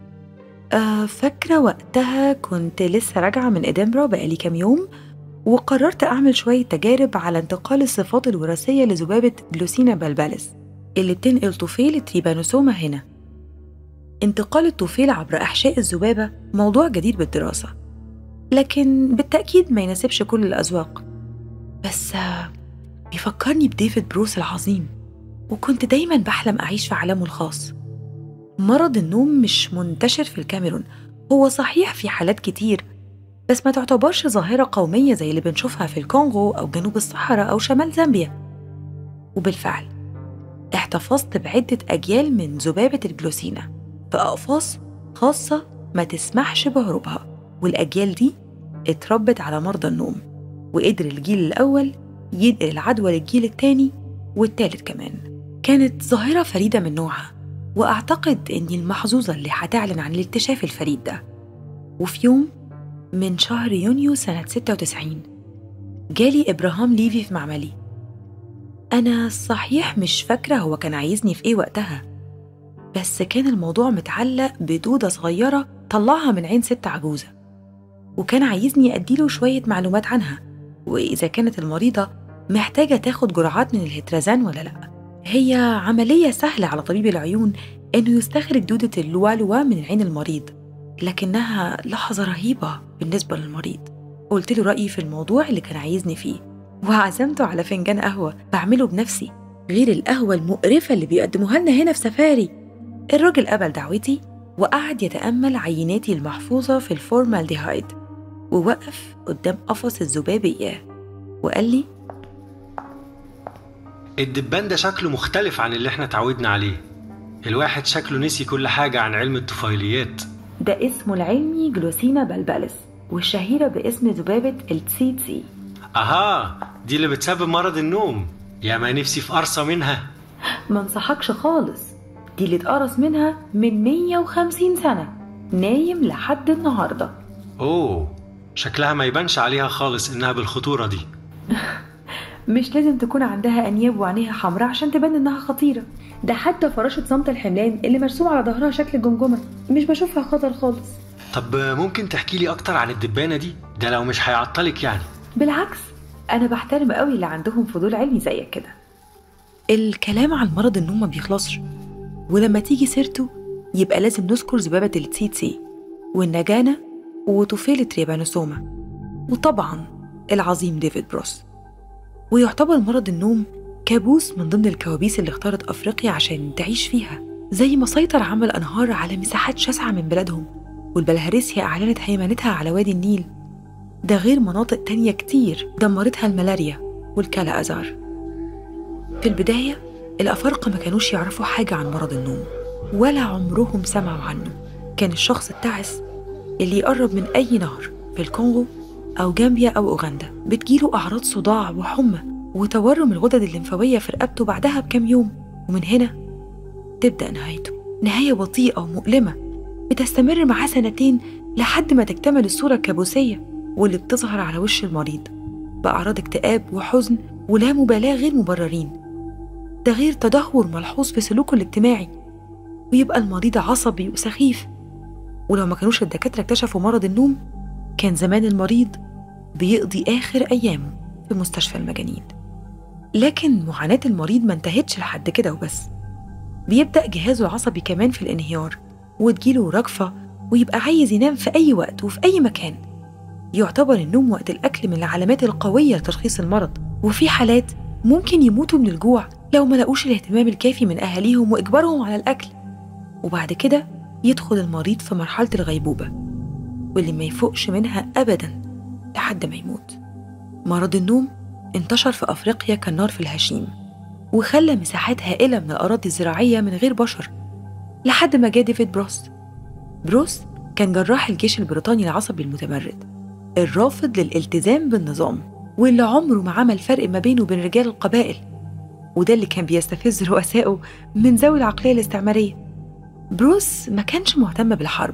آه فاكرة وقتها كنت لسه راجعة من إدنبرا بقالي كام يوم وقررت أعمل شوية تجارب على انتقال الصفات الوراثية لذبابة جلوسينا بلبالس اللي بتنقل طفيل التريبانوسوما هنا انتقال الطفيل عبر أحشاء الذبابة موضوع جديد بالدراسة لكن بالتأكيد ما يناسبش كل الأذواق بس آه، بيفكرني بديفيد بروس العظيم وكنت دايما بحلم أعيش في عالمه الخاص مرض النوم مش منتشر في الكاميرون هو صحيح في حالات كتير بس ما تعتبرش ظاهرة قومية زي اللي بنشوفها في الكونغو أو جنوب الصحراء أو شمال زامبيا وبالفعل احتفظت بعدة أجيال من ذبابة الجلوسينا في أقفاص خاصة ما تسمحش بهروبها والأجيال دي اتربت على مرضى النوم وقدر الجيل الأول ينقل العدوى للجيل التاني والتالت كمان كانت ظاهرة فريدة من نوعها وأعتقد إني المحظوظة اللي هتعلن عن الاكتشاف الفريد ده وفي يوم من شهر يونيو سنة 96 جالي إبراهام ليفي في معملي أنا صحيح مش فاكرة هو كان عايزني في إيه وقتها بس كان الموضوع متعلق بدودة صغيرة طلعها من عين ست عجوزة وكان عايزني أديله شوية معلومات عنها وإذا كانت المريضة محتاجة تاخد جرعات من الهترازان ولا لأ هي عملية سهلة على طبيب العيون إنه يستخرج دودة اللوالوا من عين المريض لكنها لحظة رهيبة بالنسبة للمريض قلت له رأيي في الموضوع اللي كان عايزني فيه وعزمته على فنجان قهوة بعمله بنفسي غير القهوة المقرفة اللي بيقدموها لنا هنا في سفاري الراجل قبل دعوتي وقعد يتأمل عيناتي المحفوظة في الفورمالديهايد ووقف قدام قفص الذباب إياه وقال لي الدبان ده شكله مختلف عن اللي احنا اتعودنا عليه الواحد شكله نسي كل حاجة عن علم الطفيليات ده اسمه العلمي جلوسينا بلبلس والشهيرة باسم ذبابة التسيتسي اها دي اللي بتسبب مرض النوم يا ما نفسي في قرصة منها ما انصحكش خالص دي اللي اتقرص منها من 150 سنة نايم لحد النهاردة اوه شكلها ما يبانش عليها خالص انها بالخطورة دي مش لازم تكون عندها أنياب وعينيها حمراء عشان تبان إنها خطيرة ده حتى فراشة صمت الحملان اللي مرسوم على ظهرها شكل الجمجمة مش بشوفها خطر خالص طب ممكن تحكي لي اكتر عن الدبانة دي ده لو مش هيعطلك يعني بالعكس أنا بحترم قوي اللي عندهم فضول علمي زيك كده الكلام عن مرض النوم ما بيخلصش ولما تيجي سيرته يبقى لازم نذكر ذبابة التسيتسي والنجانة وطفيلة تريبانوسوما وطبعا العظيم ديفيد بروس ويعتبر مرض النوم كابوس من ضمن الكوابيس اللي اختارت أفريقيا عشان تعيش فيها زي ما سيطر عمل أنهار على مساحات شاسعة من بلادهم والبلهارسيا أعلنت هيمنتها على وادي النيل ده غير مناطق تانية كتير دمرتها الملاريا والكالا أزار في البداية الأفارقة ما كانوش يعرفوا حاجة عن مرض النوم ولا عمرهم سمعوا عنه كان الشخص التعس اللي يقرب من أي نهر في الكونغو أو جامبيا أو أوغندا بتجيله أعراض صداع وحمى وتورم الغدد الليمفاوية في رقبته بعدها بكام يوم ومن هنا تبدأ نهايته نهاية بطيئة ومؤلمة بتستمر معاه سنتين لحد ما تكتمل الصورة الكابوسية واللي بتظهر على وش المريض بأعراض اكتئاب وحزن ولا مبالاة غير مبررين ده غير تدهور ملحوظ في سلوكه الاجتماعي ويبقى المريض عصبي وسخيف ولو ما كانوش الدكاترة اكتشفوا مرض النوم كان زمان المريض بيقضي آخر أيامه في مستشفى المجانين لكن معاناة المريض ما انتهتش لحد كده وبس بيبدأ جهازه العصبي كمان في الانهيار وتجيله رجفة ويبقى عايز ينام في أي وقت وفي أي مكان يعتبر النوم وقت الأكل من العلامات القوية لتشخيص المرض وفي حالات ممكن يموتوا من الجوع لو ما لقوش الاهتمام الكافي من أهاليهم وإجبارهم على الأكل وبعد كده يدخل المريض في مرحلة الغيبوبة واللي ما يفوقش منها أبدا لحد ما يموت مرض النوم انتشر في أفريقيا كالنار في الهشيم وخلى مساحات هائلة من الأراضي الزراعية من غير بشر لحد ما جه ديفيد بروس بروس كان جراح الجيش البريطاني العصبي المتمرد الرافض للالتزام بالنظام واللي عمره ما عمل فرق ما بينه وبين رجال القبائل وده اللي كان بيستفز رؤسائه من ذوي العقلية الاستعمارية بروس ما كانش مهتم بالحرب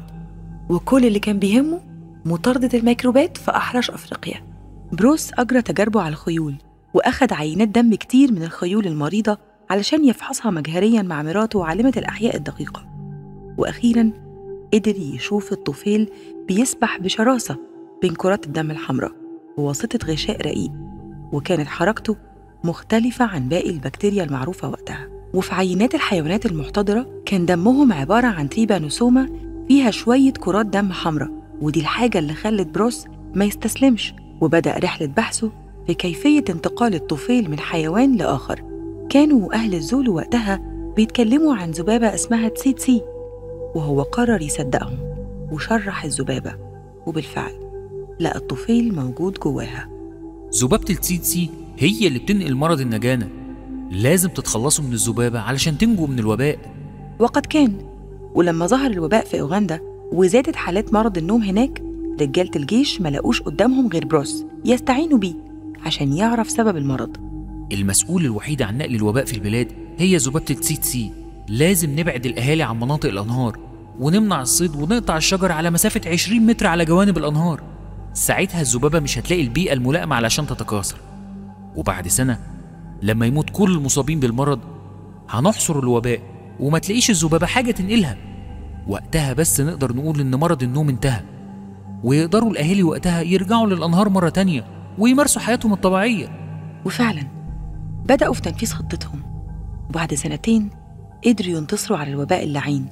وكل اللي كان بيهمه مطاردة الميكروبات في أحراش أفريقيا بروس أجرى تجاربه على الخيول وأخد عينات دم كتير من الخيول المريضة علشان يفحصها مجهريا مع مراته عالمة الأحياء الدقيقة وأخيرا قدر يشوف الطفيل بيسبح بشراسة بين كرات الدم الحمراء بواسطة غشاء رقيق وكانت حركته مختلفة عن باقي البكتيريا المعروفة وقتها وفي عينات الحيوانات المحتضرة كان دمهم عبارة عن تريبانوسوما فيها شوية كرات دم حمراء ودي الحاجة اللي خلت بروس ما يستسلمش وبدأ رحلة بحثه في كيفية انتقال الطفيل من حيوان لآخر كانوا أهل الزولو وقتها بيتكلموا عن ذبابة اسمها تسيتسي وهو قرر يصدقهم وشرح الذبابة وبالفعل لقى الطفيل موجود جواها ذبابة التسيتسي هي اللي بتنقل مرض النجانة لازم تتخلصوا من الذبابة علشان تنجوا من الوباء وقد كان ولما ظهر الوباء في أوغندا وزادت حالات مرض النوم هناك رجالة الجيش ما لقوش قدامهم غير بروس يستعينوا بيه عشان يعرف سبب المرض المسؤول الوحيد عن نقل الوباء في البلاد هي ذبابة التسيتسي لازم نبعد الأهالي عن مناطق الأنهار ونمنع الصيد ونقطع الشجر على مسافة 20 متر على جوانب الأنهار ساعتها الذبابة مش هتلاقي البيئة الملائمة علشان تتكاثر وبعد سنة لما يموت كل المصابين بالمرض هنحصر الوباء وما تلاقيش الذبابة حاجة تنقلها وقتها بس نقدر نقول إن مرض النوم انتهى ويقدروا الأهالي وقتها يرجعوا للأنهار مرة تانية ويمارسوا حياتهم الطبيعية وفعلا بدأوا في تنفيذ خطتهم وبعد سنتين قدروا ينتصروا على الوباء اللعين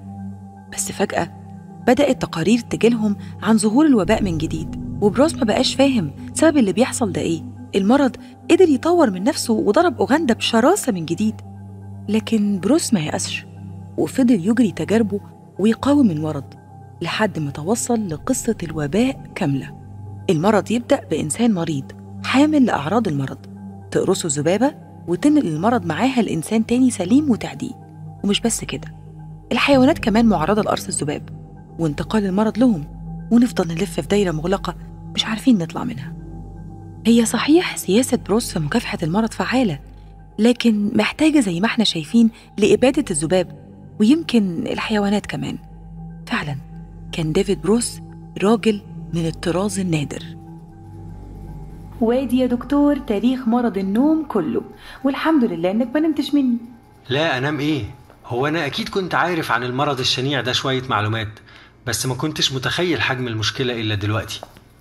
بس فجأة بدأت تقارير تجيلهم عن ظهور الوباء من جديد وبروس ما بقاش فاهم سبب اللي بيحصل ده ايه المرض قدر يطور من نفسه وضرب أوغندا بشراسة من جديد لكن بروس ما يأسش وفضل يجري تجاربه ويقاوم المرض لحد ما توصل لقصة الوباء كاملة المرض يبدأ بإنسان مريض حامل لأعراض المرض تقرصه الذبابة وتنقل المرض معاها لإنسان تاني سليم وتعديه ومش بس كده الحيوانات كمان معرضة لقرص الذباب وانتقال المرض لهم ونفضل نلف في دايرة مغلقة مش عارفين نطلع منها هي صحيح سياسة بروس في مكافحة المرض فعالة لكن محتاجة زي ما احنا شايفين لإبادة الذباب ويمكن الحيوانات كمان فعلا كان ديفيد بروس راجل من الطراز النادر وادي يا دكتور تاريخ مرض النوم كله والحمد لله انك ما نمتش مني لا انام ايه هو انا اكيد كنت عارف عن المرض الشنيع ده شويه معلومات بس ما كنتش متخيل حجم المشكله الا دلوقتي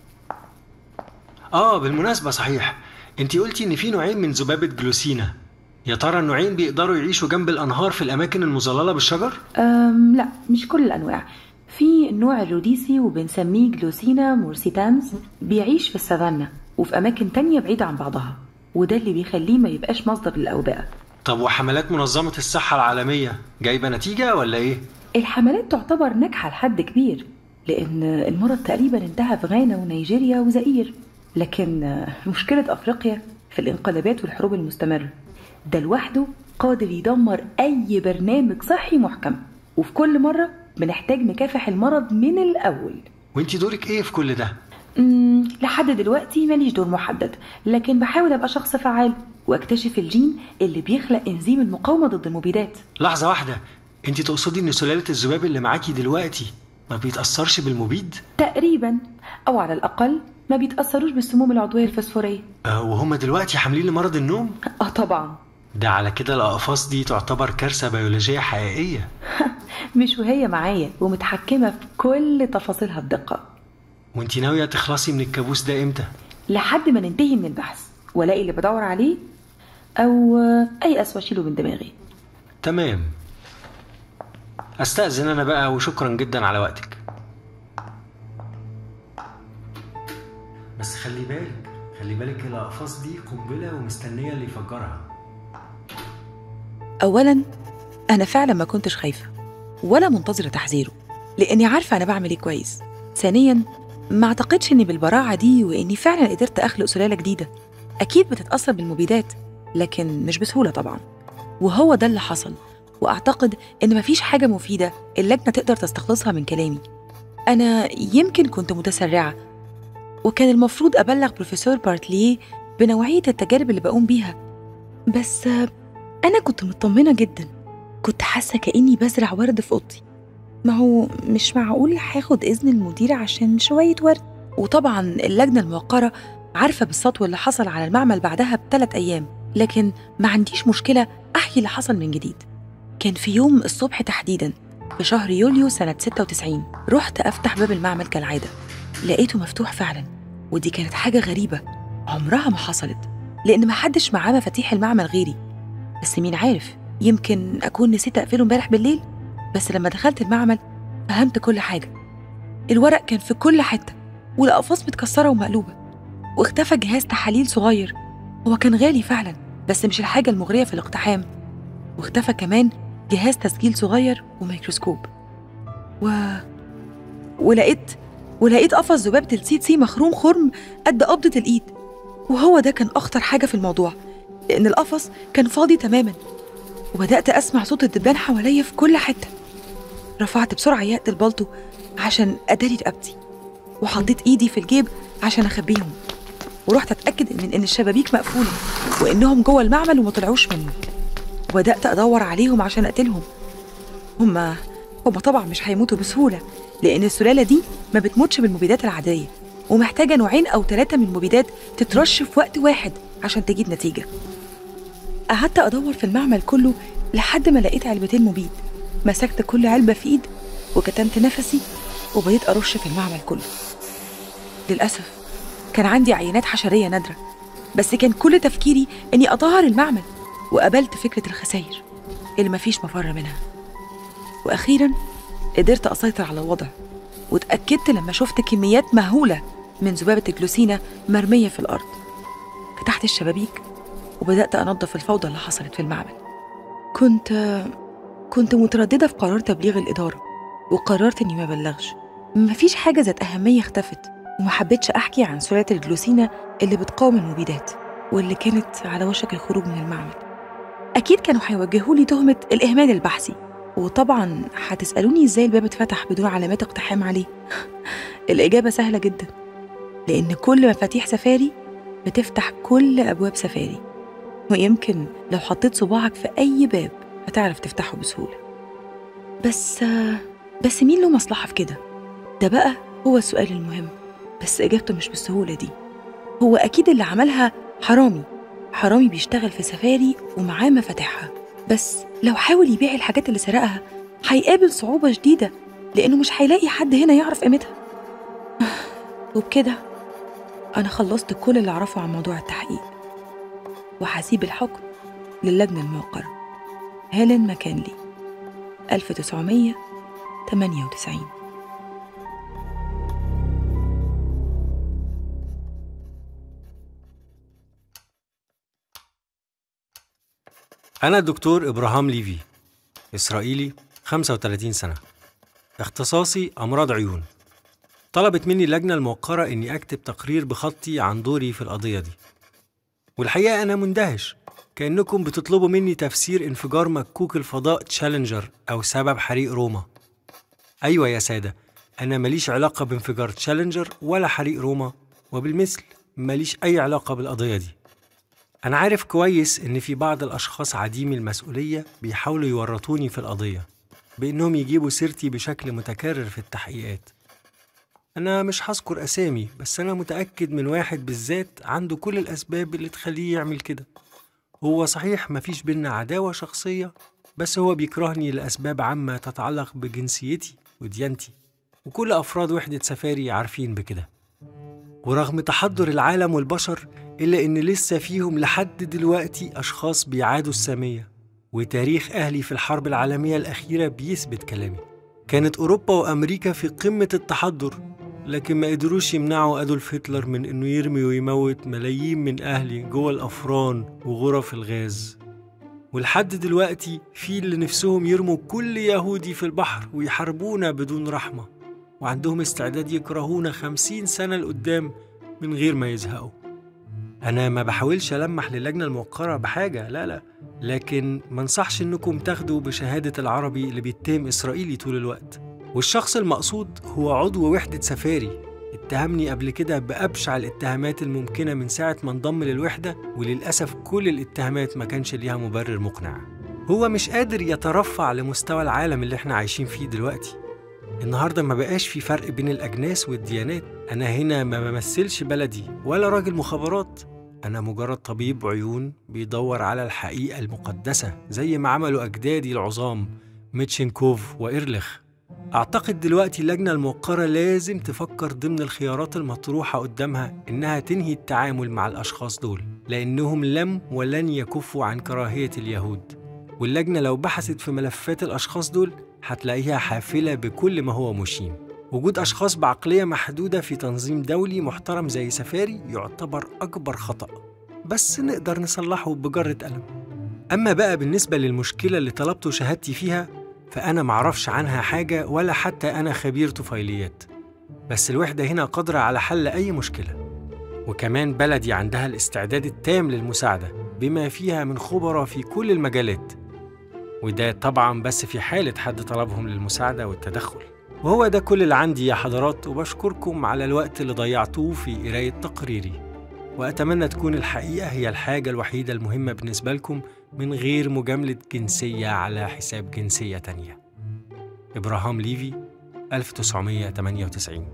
اه بالمناسبه صحيح انتي قلتي ان في نوعين من ذبابه جلوسينا يا ترى النوعين بيقدروا يعيشوا جنب الانهار في الاماكن المظلله بالشجر أم لا مش كل الأنواع في النوع الروديسي وبنسميه جلوسينا مورسيتانز بيعيش في السافانا وفي أماكن تانية بعيدة عن بعضها وده اللي بيخليه ما يبقاش مصدر للأوبئة طب وحملات منظمه الصحه العالميه جايبه نتيجه ولا ايه الحملات تعتبر ناجحة لحد كبير لأن المرض تقريبا انتهى في غانا ونيجيريا وزئير لكن مشكلة أفريقيا في الانقلابات والحروب المستمرة ده لوحده قادر يدمر أي برنامج صحي محكم وفي كل مرة بنحتاج نكافح المرض من الأول وانتي دورك ايه في كل ده مم، لحد دلوقتي ماليش دور محدد لكن بحاول ابقى شخص فعال واكتشف الجين اللي بيخلق انزيم المقاومه ضد المبيدات لحظة واحدة انت تقصدي ان سلالة الذباب اللي معاكي دلوقتي ما بيتأثرش بالمبيد؟ تقريبا او على الاقل ما بيتاثروش بالسموم العضويه الفسفوريه آه وهم دلوقتي حاملين لمرض النوم؟ اه طبعا ده على كده الأقفاص دي تعتبر كارثة بيولوجية حقيقية مش وهي معايا ومتحكمه في كل تفاصيلها بدقه وانت ناوية تخلصي من الكابوس ده امتى؟ لحد ما ننتهي من البحث والاقي اللي بدور عليه او آه، اي اسوأ اشيله من دماغي تمام استأذن انا بقى وشكرا جدا على وقتك بس خلي بالك خلي بالك الأقفاص دي قنبلة ومستنية اللي يفجرها اولا انا فعلا ما كنتش خايفه ولا منتظره تحذيره لاني عارفه انا بعمل ايه كويس ثانيا ما اعتقدش اني بالبراعه دي واني فعلا قدرت اخلق سلاله جديده اكيد بتتاثر بالمبيدات لكن مش بسهوله طبعا وهو ده اللي حصل واعتقد ان مفيش حاجه مفيده اللجنه تقدر تستخلصها من كلامي انا يمكن كنت متسرعه وكان المفروض ابلغ بروفيسور بارتليه بنوعيه التجارب اللي بقوم بيها بس آه، أنا كنت مطمنة جدا كنت حاسة كأني بزرع ورد في أوضتي ما هو مش معقول هاخد إذن المدير عشان شوية ورد وطبعا اللجنة الموقرة عارفة بالسطو اللي حصل على المعمل بعدها بثلاث أيام لكن ما عنديش مشكلة أحكي اللي حصل من جديد كان في يوم الصبح تحديدا في شهر يوليو سنة 96 رحت أفتح باب المعمل كالعادة لقيته مفتوح فعلا ودي كانت حاجة غريبة عمرها ما حصلت لأن محدش معاه مفاتيح المعمل غيري بس مين عارف يمكن أكون نسيت أقفله امبارح بالليل بس لما دخلت المعمل فهمت كل حاجة الورق كان في كل حتة والأقفاص متكسرة ومقلوبة واختفى جهاز تحاليل صغير هو كان غالي فعلا بس مش الحاجة المغرية في الاقتحام واختفى كمان جهاز تسجيل صغير وميكروسكوب و... ولقيت ولقيت قفص ذبابة السي سي مخروم خرم قد قبضة الإيد وهو ده كان أخطر حاجة في الموضوع لأن القفص كان فاضي تماما وبدأت أسمع صوت الدبان حواليا في كل حتة رفعت بسرعة ياقة البلطو عشان أداري رقبتي وحطيت إيدي في الجيب عشان أخبيهم ورحت أتأكد من إن الشبابيك مقفولة وإنهم جوه المعمل وما طلعوش منه وبدأت أدور عليهم عشان أقتلهم هما هما طبعا مش هيموتوا بسهولة لأن السلالة دي ما بتموتش بالمبيدات العادية ومحتاجة نوعين أو ثلاثة من المبيدات تترش في وقت واحد عشان تجيب نتيجة قعدت أدور في المعمل كله لحد ما لقيت علبتين مبيد مسكت كل علبة في إيد وكتمت نفسي وبقيت أرش في المعمل كله للأسف كان عندي عينات حشرية نادرة بس كان كل تفكيري إني أطهر المعمل وقبلت فكرة الخسائر اللي مفيش مفر منها وأخيرا قدرت أسيطر على الوضع واتأكدت لما شفت كميات مهولة من ذبابة الجلوسينا مرمية في الأرض فتحت الشبابيك وبدأت أنظف الفوضى اللي حصلت في المعمل كنت كنت مترددة في قرار تبليغ الإدارة وقررت إني ما بلغش مفيش حاجة ذات أهمية اختفت وما حبيتش أحكي عن سلالة الجلوسينا اللي بتقاوم المبيدات واللي كانت على وشك الخروج من المعمل أكيد كانوا هيوجهوا لي تهمة الإهمال البحثي وطبعا هتسألوني إزاي الباب اتفتح بدون علامات اقتحام عليه الإجابة سهلة جدا لأن كل مفاتيح سفاري بتفتح كل أبواب سفاري ويمكن لو حطيت صباعك في أي باب هتعرف تفتحه بسهولة بس بس مين له مصلحة في كده؟ ده بقى هو السؤال المهم بس إجابته مش بالسهولة دي هو أكيد اللي عملها حرامي حرامي بيشتغل في سفاري ومعاه مفاتيحها بس لو حاول يبيع الحاجات اللي سرقها هيقابل صعوبة شديدة لأنه مش هيلاقي حد هنا يعرف قيمتها وبكده أنا خلصت كل اللي أعرفه عن موضوع التحقيق وهسيب الحكم للجنة الموقرة هيلين ماكنلي 1998 أنا الدكتور إبراهام ليفي إسرائيلي 35 سنة اختصاصي أمراض عيون طلبت مني اللجنة الموقرة إني أكتب تقرير بخطي عن دوري في القضية دي والحقيقة أنا مندهش كأنكم بتطلبوا مني تفسير انفجار مكوك الفضاء تشالنجر أو سبب حريق روما أيوة يا سادة أنا ماليش علاقة بانفجار تشالنجر ولا حريق روما وبالمثل ماليش أي علاقة بالقضية دي أنا عارف كويس إن في بعض الأشخاص عديمي المسؤولية بيحاولوا يورطوني في القضية بإنهم يجيبوا سيرتي بشكل متكرر في التحقيقات أنا مش هذكر أسامي بس أنا متأكد من واحد بالذات عنده كل الأسباب اللي تخليه يعمل كده هو صحيح مفيش بينا عداوة شخصية بس هو بيكرهني لأسباب عامة تتعلق بجنسيتي وديانتي وكل أفراد وحدة سفاري عارفين بكده ورغم تحضر العالم والبشر إلا إن لسه فيهم لحد دلوقتي أشخاص بيعادوا السامية وتاريخ أهلي في الحرب العالمية الأخيرة بيثبت كلامي كانت أوروبا وأمريكا في قمة التحضر لكن ما قدروش يمنعوا أدولف هتلر من إنه يرمي ويموت ملايين من أهلي جوه الأفران وغرف الغاز ولحد دلوقتي في اللي نفسهم يرموا كل يهودي في البحر ويحاربونا بدون رحمة وعندهم استعداد يكرهونا خمسين سنة لقدام من غير ما يزهقوا أنا ما بحاولش ألمح للجنة الموقرة بحاجة لا لا لكن ما انصحش إنكم تاخدوا بشهادة العربي اللي بيتهم إسرائيلي طول الوقت والشخص المقصود هو عضو وحدة سفاري اتهمني قبل كده بأبشع الاتهامات الممكنة من ساعة ما انضم للوحدة وللأسف كل الاتهامات ما كانش ليها مبرر مقنع هو مش قادر يترفع لمستوى العالم اللي احنا عايشين فيه دلوقتي النهاردة ما بقاش في فرق بين الأجناس والديانات أنا هنا ما بمثلش بلدي ولا راجل مخابرات أنا مجرد طبيب عيون بيدور على الحقيقة المقدسة زي ما عملوا أجدادي العظام ميتشنكوف وإيرلخ أعتقد دلوقتي اللجنة الموقرة لازم تفكر ضمن الخيارات المطروحة قدامها إنها تنهي التعامل مع الأشخاص دول لأنهم لم ولن يكفوا عن كراهية اليهود واللجنة لو بحثت في ملفات الأشخاص دول هتلاقيها حافلة بكل ما هو مشين وجود أشخاص بعقلية محدودة في تنظيم دولي محترم زي سفاري يعتبر أكبر خطأ بس نقدر نصلحه بجرة قلم أما بقى بالنسبة للمشكلة اللي طلبتوا شهادتي فيها فأنا معرفش عنها حاجة ولا حتى أنا خبير طفيليات بس الوحدة هنا قادرة على حل أي مشكلة وكمان بلدي عندها الاستعداد التام للمساعدة بما فيها من خبراء في كل المجالات وده طبعا بس في حالة حد طلبهم للمساعدة والتدخل وهو ده كل اللي عندي يا حضرات وبشكركم على الوقت اللي ضيعتوه في قراية تقريري وأتمنى تكون الحقيقة هي الحاجة الوحيدة المهمة بالنسبة لكم من غير مجاملة جنسية على حساب جنسية تانية إبراهام ليفي 1998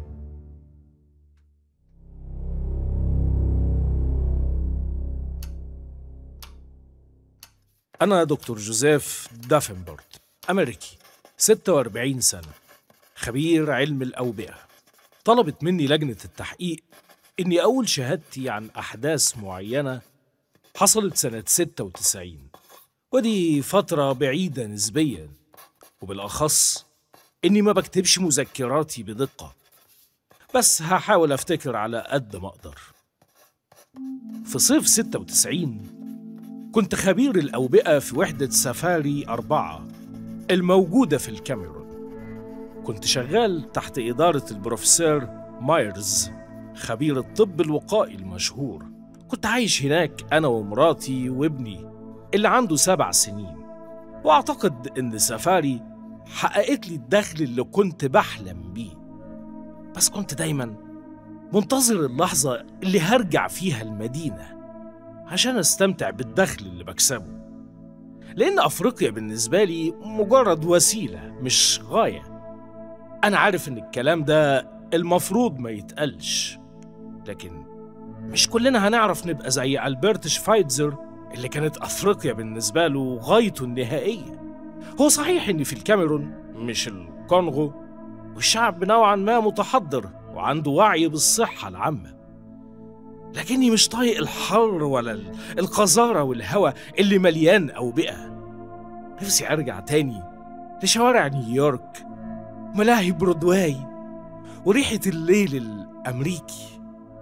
أنا دكتور جوزيف دافنبورت أمريكي 46 سنة خبير علم الأوبئة طلبت مني لجنة التحقيق إني أول شهادتي عن أحداث معينة حصلت سنة 96 ودي فترة بعيدة نسبيا وبالأخص إني ما بكتبش مذكراتي بدقة بس هحاول أفتكر على قد ما أقدر في صيف 96 كنت خبير الأوبئة في وحدة سفاري أربعة الموجودة في الكاميرون كنت شغال تحت إدارة البروفيسور مايرز خبير الطب الوقائي المشهور كنت عايش هناك أنا ومراتي وابني اللي عنده سبع سنين وأعتقد إن سفاري حققت لي الدخل اللي كنت بحلم بيه بس كنت دايما منتظر اللحظة اللي هرجع فيها المدينة عشان استمتع بالدخل اللي بكسبه لأن أفريقيا بالنسبة لي مجرد وسيلة مش غاية أنا عارف إن الكلام ده المفروض ما يتقالش لكن مش كلنا هنعرف نبقى زي ألبرت شفايتزر اللي كانت أفريقيا بالنسبة له غايته النهائية هو صحيح إن في الكاميرون مش الكونغو والشعب نوعا ما متحضر وعنده وعي بالصحة العامة لكني مش طايق الحر ولا ال- القذارة والهوى اللي مليان أوبئة نفسي أرجع تاني لشوارع نيويورك وملاهي برودواي وريحة الليل الأمريكي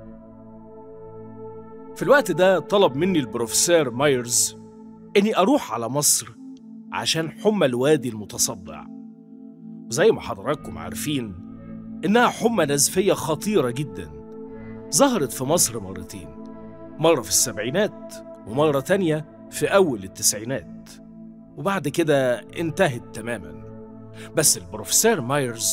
في الوقت ده طلب مني البروفيسور مايرز إني أروح على مصر عشان حمى الوادي المتصدع وزي ما حضراتكم عارفين إنها حمى نزفية خطيرة جدا ظهرت في مصر مرتين مرة في السبعينات ومرة تانية في أول التسعينات وبعد كده انتهت تماما بس البروفيسور مايرز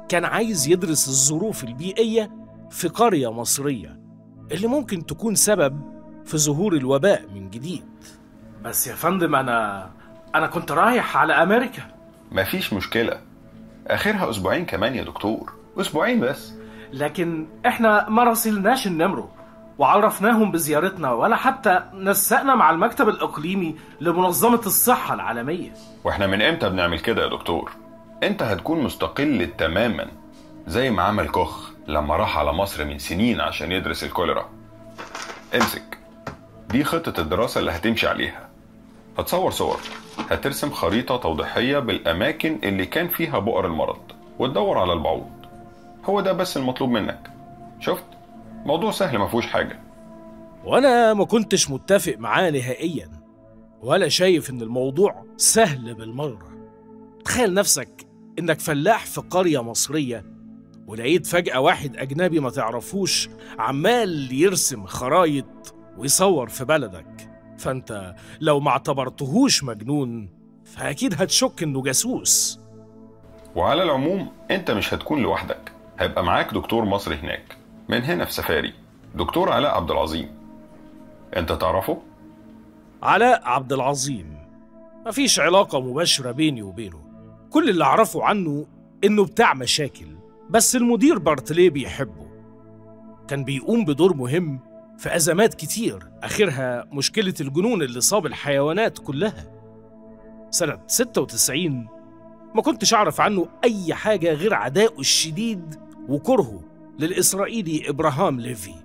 كان عايز يدرس الظروف البيئية في قرية مصرية اللي ممكن تكون سبب في ظهور الوباء من جديد بس يا فندم أنا أنا كنت رايح على أمريكا مفيش مشكلة آخرها أسبوعين كمان يا دكتور أسبوعين بس لكن إحنا ما راسلناش النمرو وعرفناهم بزيارتنا ولا حتى نسقنا مع المكتب الإقليمي لمنظمة الصحة العالمية واحنا من امتى بنعمل كده يا دكتور انت هتكون مستقل تماما زي ما عمل كوخ لما راح على مصر من سنين عشان يدرس الكوليرا امسك دي خطة الدراسة اللي هتمشي عليها هتصور صور هترسم خريطة توضيحية بالأماكن اللي كان فيها بؤر المرض وتدور على البعوض هو ده بس المطلوب منك شفت موضوع سهل ما فيهوش حاجة وأنا ما كنتش متفق معاه نهائيا ولا شايف إن الموضوع سهل بالمرة تخيل نفسك إنك فلاح في قرية مصرية ولقيت فجأة واحد أجنبي ما تعرفوش عمال يرسم خرايط ويصور في بلدك فأنت لو ما اعتبرتهوش مجنون فأكيد هتشك إنه جاسوس وعلى العموم انت مش هتكون لوحدك هيبقى معاك دكتور مصري هناك من هنا في سفاري دكتور علاء عبد العظيم انت تعرفه علاء عبد العظيم مفيش علاقة مباشرة بيني وبينه كل اللي أعرفه عنه إنه بتاع مشاكل بس المدير بارتليه بيحبه كان بيقوم بدور مهم في أزمات كتير آخرها مشكلة الجنون اللي صاب الحيوانات كلها سنة 96 ما كنتش أعرف عنه أي حاجة غير عدائه الشديد وكرهه للإسرائيلي إبراهام ليفي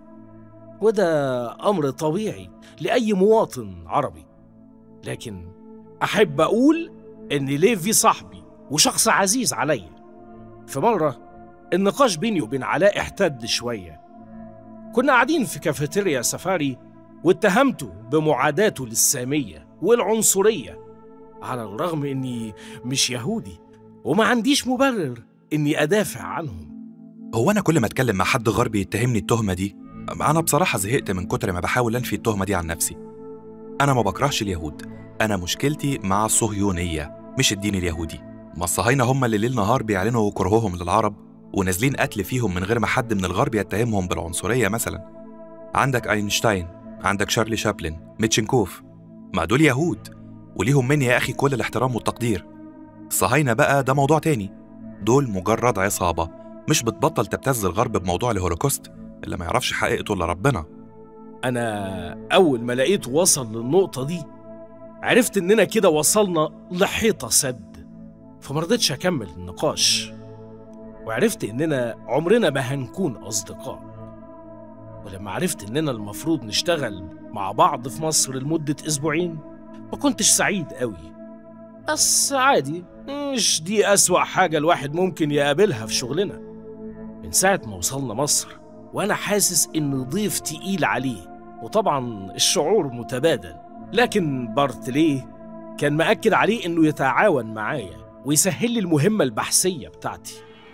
وده أمر طبيعي لأي مواطن عربي لكن أحب أقول إن ليفي صاحبي وشخص عزيز عليا في مرة النقاش بيني وبين علاء احتد شوية كنا قاعدين في كافيتيريا سفاري واتهمته بمعاداته للسامية والعنصرية على الرغم إني مش يهودي وما عنديش مبرر إني أدافع عنهم هو أنا كل ما أتكلم مع حد غربي يتهمني التهمة دي أنا بصراحة زهقت من كتر ما بحاول أنفي التهمة دي عن نفسي أنا ما بكرهش اليهود أنا مشكلتي مع الصهيونية مش الدين اليهودي ما الصهاينة هم اللي ليل نهار بيعلنوا كرههم للعرب ونازلين قتل فيهم من غير ما حد من الغرب يتهمهم بالعنصرية مثلا عندك أينشتاين عندك شارلي شابلن ميتشنكوف ما دول يهود وليهم مني يا أخي كل الاحترام والتقدير الصهاينة بقى ده موضوع تاني دول مجرد عصابة مش بتبطل تبتز الغرب بموضوع الهولوكوست اللي ما يعرفش حقيقته إلا ربنا أنا أول ما لقيته وصل للنقطة دي عرفت إننا كده وصلنا لحيطة سد فمرضتش أكمل النقاش وعرفت إننا عمرنا ما هنكون أصدقاء ولما عرفت إننا المفروض نشتغل مع بعض في مصر لمدة أسبوعين ما كنتش سعيد قوي بس عادي مش دي أسوأ حاجة الواحد ممكن يقابلها في شغلنا من ساعة ما وصلنا مصر وأنا حاسس إني ضيف تقيل عليه وطبعا الشعور متبادل لكن بارتليه كان مأكد عليه إنه يتعاون معايا ويسهل لي المهمة البحثية بتاعتي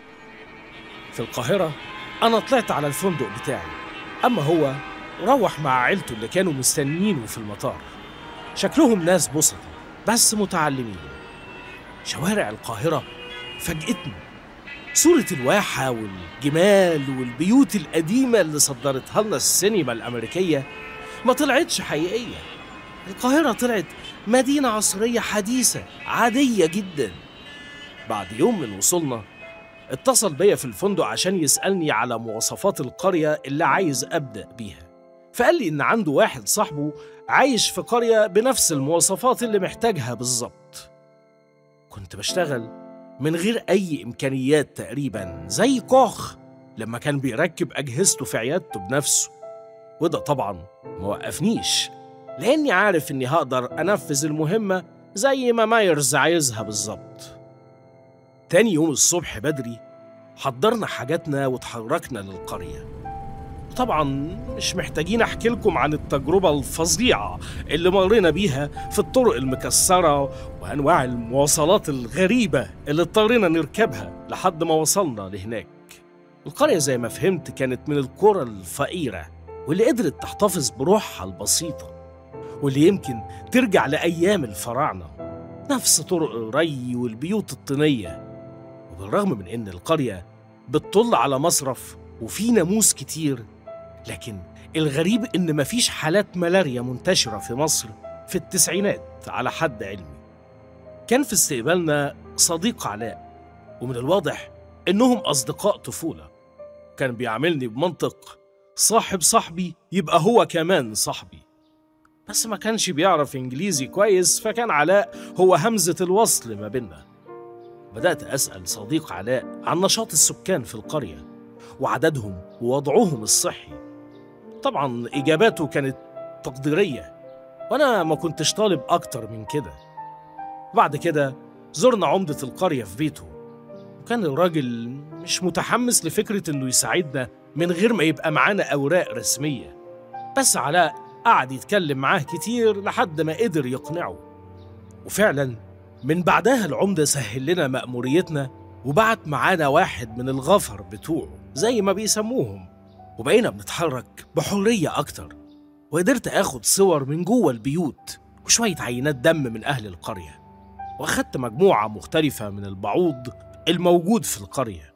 في القاهرة أنا طلعت على الفندق بتاعي أما هو روح مع عيلته اللي كانوا مستنيينه في المطار شكلهم ناس بسطة بس متعلمين شوارع القاهرة فاجئتني صورة الواحة والجمال والبيوت القديمة اللي صدرتها لنا السينما الأمريكية ما طلعتش حقيقية القاهرة طلعت مدينة عصرية حديثة عادية جدا بعد يوم من وصولنا اتصل بيا في الفندق عشان يسألني على مواصفات القرية اللي عايز أبدأ بيها فقال لي إن عنده واحد صاحبه عايش في قرية بنفس المواصفات اللي محتاجها بالظبط كنت بشتغل من غير أي إمكانيات تقريبا زي كوخ لما كان بيركب أجهزته في عيادته بنفسه وده طبعا موقفنيش لأني عارف إني هقدر أنفذ المهمة زي ما مايرز عايزها بالظبط تاني يوم الصبح بدري حضرنا حاجاتنا وتحركنا للقرية طبعا مش محتاجين احكي لكم عن التجربة الفظيعة اللي مرينا بيها في الطرق المكسرة وانواع المواصلات الغريبة اللي اضطرينا نركبها لحد ما وصلنا لهناك القرية زي ما فهمت كانت من القرى الفقيرة واللي قدرت تحتفظ بروحها البسيطة واللي يمكن ترجع لأيام الفراعنة نفس طرق الري والبيوت الطينية وبالرغم من إن القرية بتطل على مصرف وفي ناموس كتير لكن الغريب إن مفيش حالات ملاريا منتشرة في مصر في التسعينات على حد علمي كان في استقبالنا صديق علاء ومن الواضح إنهم أصدقاء طفولة كان بيعاملني بمنطق صاحب صاحبي يبقى هو كمان صاحبي بس ما كانش بيعرف إنجليزي كويس فكان علاء هو همزة الوصل ما بيننا بدأت أسأل صديق علاء عن نشاط السكان في القرية وعددهم ووضعهم الصحي طبعا إجاباته كانت تقديرية وأنا ما كنتش طالب أكتر من كده بعد كده زرنا عمدة القرية في بيته وكان الراجل مش متحمس لفكرة إنه يساعدنا من غير ما يبقى معانا أوراق رسمية بس علاء قعد يتكلم معاه كتير لحد ما قدر يقنعه وفعلا من بعدها العمدة سهل لنا مأموريتنا وبعت معانا واحد من الغفر بتوعه زي ما بيسموهم وبقينا بنتحرك بحرية أكتر وقدرت آخد صور من جوه البيوت وشوية عينات دم من أهل القرية وأخدت مجموعة مختلفة من البعوض الموجود في القرية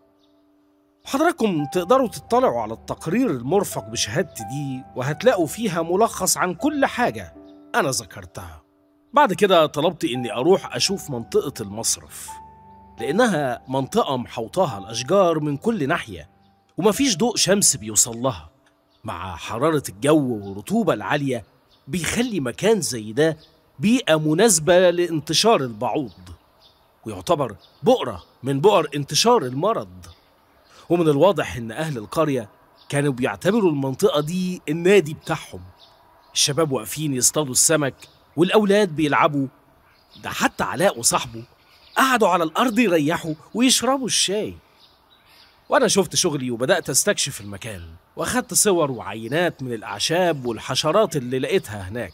حضراتكم تقدروا تطلعوا على التقرير المرفق بشهادتي دي وهتلاقوا فيها ملخص عن كل حاجة أنا ذكرتها بعد كده طلبت إني أروح أشوف منطقة المصرف لأنها منطقة محوطاها الأشجار من كل ناحية ومفيش ضوء شمس بيوصل لها مع حرارة الجو والرطوبة العالية بيخلي مكان زي ده بيئة مناسبة لانتشار البعوض ويعتبر بؤرة من بؤر انتشار المرض ومن الواضح إن أهل القرية كانوا بيعتبروا المنطقة دي النادي بتاعهم الشباب واقفين يصطادوا السمك والأولاد بيلعبوا ده حتى علاء وصاحبه قعدوا على الأرض يريحوا ويشربوا الشاي وأنا شفت شغلي وبدأت أستكشف المكان وأخدت صور وعينات من الأعشاب والحشرات اللي لقيتها هناك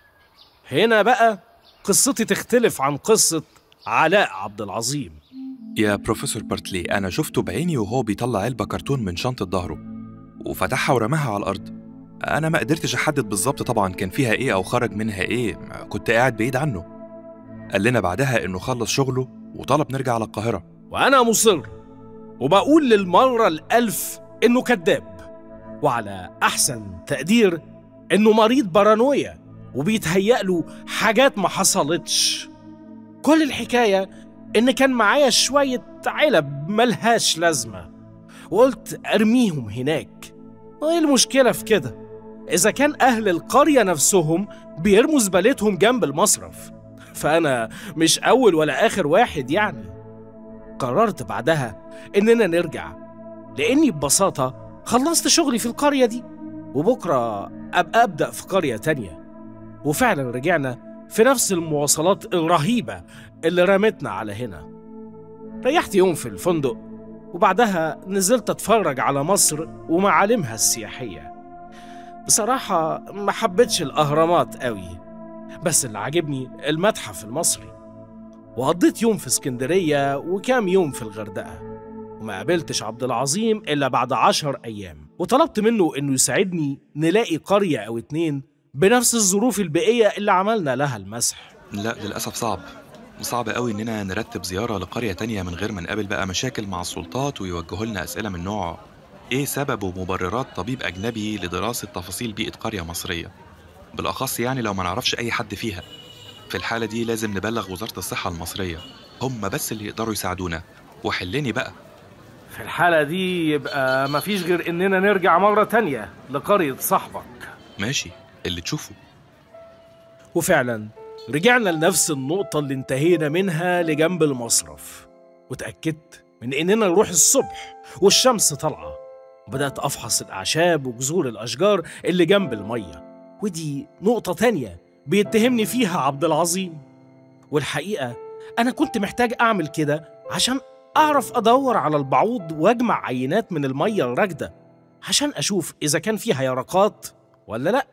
هنا بقى قصتي تختلف عن قصة علاء عبد العظيم يا بروفيسور بارتلي أنا شفته بعيني وهو بيطلع علبة كرتون من شنطة ظهره وفتحها ورماها على الأرض أنا ما قدرتش أحدد بالظبط طبعا كان فيها إيه أو خرج منها إيه كنت قاعد بعيد عنه قال لنا بعدها إنه خلص شغله وطلب نرجع على القاهرة وأنا مصر وبقول للمرة الألف إنه كذاب وعلى أحسن تقدير إنه مريض بارانويا وبيتهيأ له حاجات ما حصلتش كل الحكاية إن كان معايا شوية علب ملهاش لازمة وقلت أرميهم هناك وإيه المشكلة في كده؟ إذا كان أهل القرية نفسهم بيرموا زبالتهم جنب المصرف فأنا مش أول ولا آخر واحد يعني قررت بعدها إننا نرجع لأني ببساطة خلصت شغلي في القرية دي وبكرة أبقى أبدأ في قرية تانية وفعلا رجعنا في نفس المواصلات الرهيبة اللي رمتنا على هنا ريحت يوم في الفندق وبعدها نزلت أتفرج على مصر ومعالمها السياحية بصراحة ما حبيتش الأهرامات قوي بس اللي عجبني المتحف المصري وقضيت يوم في اسكندرية وكام يوم في الغردقة وما قابلتش عبد العظيم إلا بعد عشر أيام وطلبت منه إنه يساعدني نلاقي قرية أو اتنين بنفس الظروف البيئية اللي عملنا لها المسح لا للأسف صعب صعب قوي إننا نرتب زيارة لقرية تانية من غير ما نقابل بقى مشاكل مع السلطات ويوجهوا لنا أسئلة من نوع إيه سبب ومبررات طبيب أجنبي لدراسة تفاصيل بيئة قرية مصرية بالأخص يعني لو ما نعرفش أي حد فيها في الحالة دي لازم نبلغ وزارة الصحة المصرية هم بس اللي يقدروا يساعدونا وحلني بقى في الحالة دي يبقى مفيش غير إننا نرجع مرة تانية لقرية صاحبك ماشي اللي تشوفه وفعلا رجعنا لنفس النقطة اللي انتهينا منها لجنب المصرف وتأكدت من إننا نروح الصبح والشمس طالعة وبدأت أفحص الأعشاب وجذور الأشجار اللي جنب المية ودي نقطة تانية بيتهمني فيها عبد العظيم والحقيقة أنا كنت محتاج أعمل كده عشان أعرف أدور على البعوض وأجمع عينات من المية الراكدة عشان أشوف إذا كان فيها يرقات ولا لأ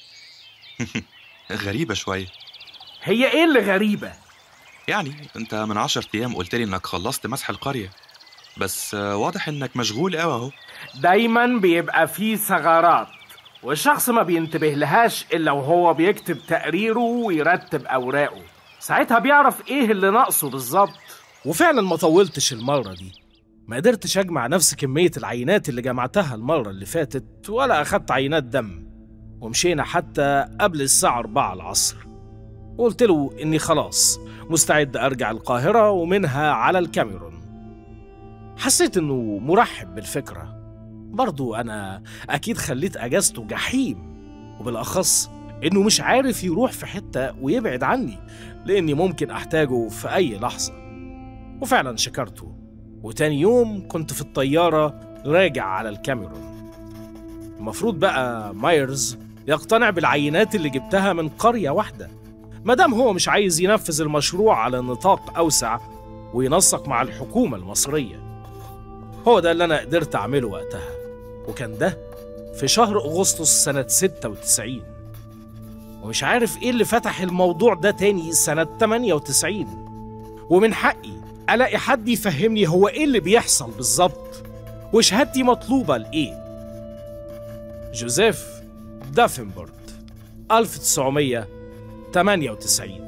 غريبة شوية هي إيه اللي غريبة؟ يعني أنت من عشر أيام قلت لي إنك خلصت مسح القرية بس آه، واضح إنك مشغول قوي أهو دايما بيبقى فيه ثغرات والشخص ما بينتبه لهاش إلا وهو بيكتب تقريره ويرتب أوراقه ساعتها بيعرف إيه اللي ناقصه بالظبط وفعلا ما طولتش المرة دي ما قدرتش أجمع نفس كمية العينات اللي جمعتها المرة اللي فاتت ولا أخدت عينات دم ومشينا حتى قبل الساعة 4 العصر وقلت له إني خلاص مستعد أرجع القاهرة ومنها على الكاميرون حسيت إنه مرحب بالفكرة برضو أنا أكيد خليت أجازته جحيم وبالأخص إنه مش عارف يروح في حتة ويبعد عني لأني ممكن أحتاجه في أي لحظة وفعلا شكرته وتاني يوم كنت في الطيارة راجع على الكاميرون المفروض بقى مايرز يقتنع بالعينات اللي جبتها من قرية واحدة مادام هو مش عايز ينفذ المشروع على نطاق أوسع وينسق مع الحكومة المصرية هو ده اللي أنا قدرت أعمله وقتها وكان ده في شهر أغسطس سنة 96 ومش عارف إيه اللي فتح الموضوع ده تاني سنة 98 ومن حقي ألاقي حد يفهمني هو إيه اللي بيحصل بالظبط وشهادتي مطلوبة لإيه جوزيف دافنبورت 1998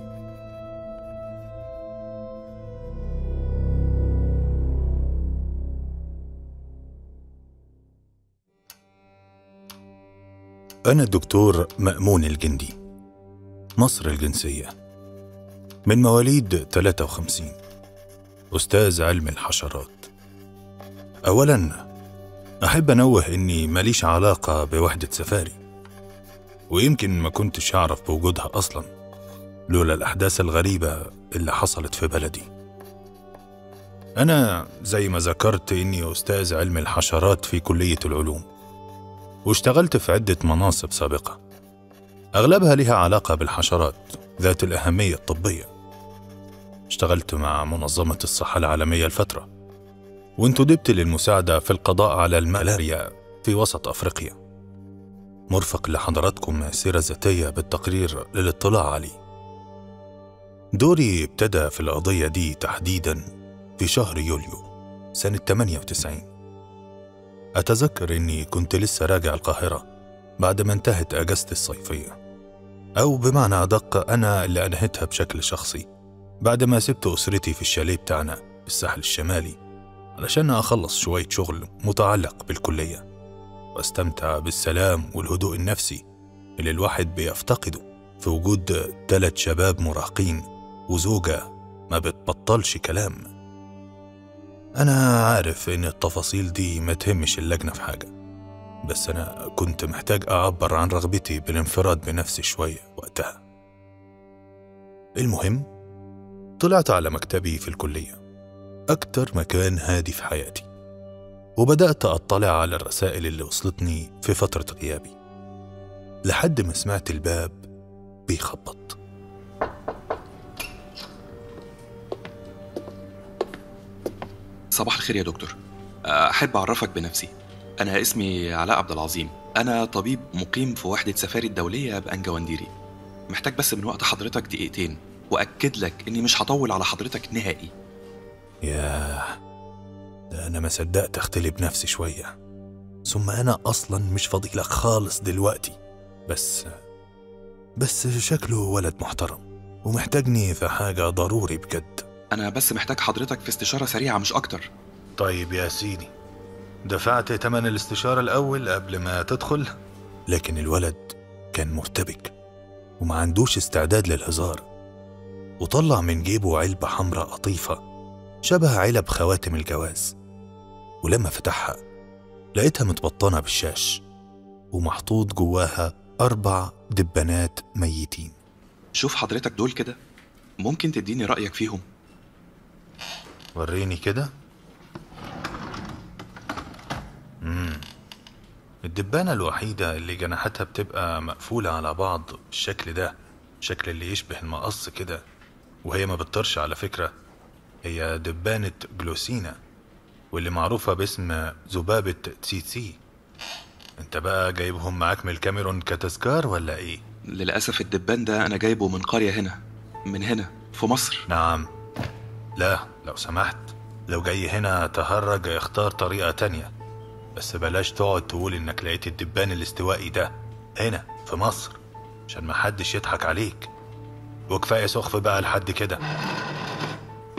أنا الدكتور مأمون الجندي مصر الجنسية من مواليد 53 أستاذ علم الحشرات أولا أحب أنوه إني ماليش علاقة بوحدة سفاري ويمكن ما كنتش أعرف بوجودها أصلا لولا الأحداث الغريبة اللي حصلت في بلدي أنا زي ما ذكرت إني أستاذ علم الحشرات في كلية العلوم واشتغلت في عدة مناصب سابقة أغلبها لها علاقة بالحشرات ذات الأهمية الطبية اشتغلت مع منظمة الصحة العالمية لفترة وانتدبت للمساعدة في القضاء على الملاريا في وسط أفريقيا مرفق لحضراتكم سيرة ذاتية بالتقرير للاطلاع عليه دوري ابتدى في القضية دي تحديدا في شهر يوليو سنة 98 أتذكر إني كنت لسه راجع القاهرة بعد ما انتهت أجازتي الصيفية أو بمعنى أدق أنا اللي أنهيتها بشكل شخصي بعد ما سبت أسرتي في الشاليه بتاعنا في الساحل الشمالي علشان أخلص شوية شغل متعلق بالكلية واستمتع بالسلام والهدوء النفسي اللي الواحد بيفتقده في وجود تلات شباب مراهقين وزوجة ما بتبطلش كلام أنا عارف إن التفاصيل دي ما تهمش اللجنة في حاجة بس أنا كنت محتاج أعبر عن رغبتي بالانفراد بنفسي شوية وقتها المهم طلعت على مكتبي في الكلية أكتر مكان هادي في حياتي وبدأت أطلع على الرسائل اللي وصلتني في فترة غيابي لحد ما سمعت الباب بيخبط صباح الخير يا دكتور أحب أعرفك بنفسي أنا اسمي علاء عبد العظيم أنا طبيب مقيم في وحدة سفاري الدولية بأنجوانديري محتاج بس من وقت حضرتك دقيقتين وأكد لك إني مش هطول على حضرتك نهائي ياه ده أنا ما صدقت أختلي بنفسي شوية ثم أنا أصلا مش فضيلك خالص دلوقتي بس بس شكله ولد محترم ومحتاجني في حاجة ضروري بجد أنا بس محتاج حضرتك في استشارة سريعة مش أكتر طيب يا سيدي دفعت تمن الاستشارة الأول قبل ما تدخل لكن الولد كان مرتبك وما عندوش استعداد للهزار وطلع من جيبه علبة حمراء قطيفة شبه علب خواتم الجواز ولما فتحها لقيتها متبطنة بالشاش ومحطوط جواها أربع دبانات ميتين شوف حضرتك دول كده ممكن تديني رأيك فيهم وريني كده مم. الدبانة الوحيدة اللي جناحاتها بتبقى مقفولة على بعض بالشكل ده شكل اللي يشبه المقص كده وهي ما بتطرش على فكرة هي دبانة جلوسينا واللي معروفة باسم ذبابة تسيتسي انت بقى جايبهم معاك من الكاميرون كتذكار ولا ايه؟ للأسف الدبان ده أنا جايبه من قرية هنا من هنا في مصر نعم لا لو سمحت لو جاي هنا تهرج اختار طريقة تانية بس بلاش تقعد تقول انك لقيت الدبان الاستوائي ده هنا في مصر عشان محدش يضحك عليك وكفاية سخف بقى لحد كده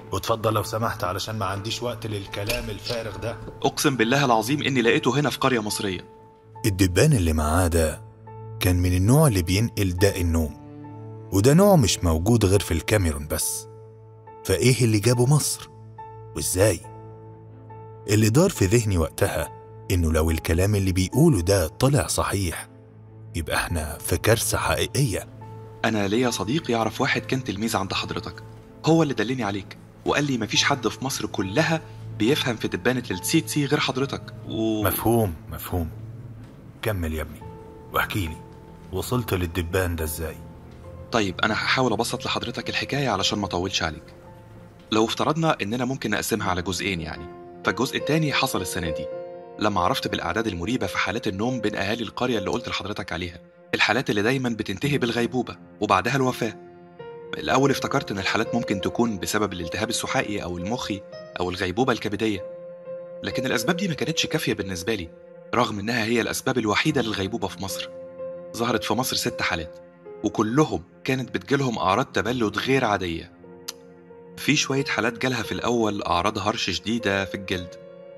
وتفضل لو سمحت علشان ما عنديش وقت للكلام الفارغ ده اقسم بالله العظيم اني لقيته هنا في قريه مصريه الدبان اللي معاه ده كان من النوع اللي بينقل داء النوم وده نوع مش موجود غير في الكاميرون بس فايه اللي جابه مصر وازاي اللي دار في ذهني وقتها انه لو الكلام اللي بيقوله ده طلع صحيح يبقى احنا في كارثه حقيقيه انا ليا صديق يعرف واحد كان تلميذ عند حضرتك هو اللي دلني عليك وقال لي مفيش حد في مصر كلها بيفهم في دبانه التسيتسي غير حضرتك و... مفهوم مفهوم كمل يا ابني واحكي لي وصلت للدبان ده ازاي طيب انا هحاول ابسط لحضرتك الحكايه علشان ما اطولش عليك لو افترضنا اننا ممكن نقسمها على جزئين يعني فالجزء التاني حصل السنه دي لما عرفت بالاعداد المريبه في حالات النوم بين اهالي القريه اللي قلت لحضرتك عليها الحالات اللي دايما بتنتهي بالغيبوبه وبعدها الوفاه الاول افتكرت ان الحالات ممكن تكون بسبب الالتهاب السحائي او المخي او الغيبوبه الكبديه لكن الاسباب دي ما كانتش كافيه بالنسبه لي رغم انها هي الاسباب الوحيده للغيبوبه في مصر ظهرت في مصر ست حالات وكلهم كانت بتجيلهم اعراض تبلد غير عاديه في شويه حالات جالها في الاول اعراض هرش شديده في الجلد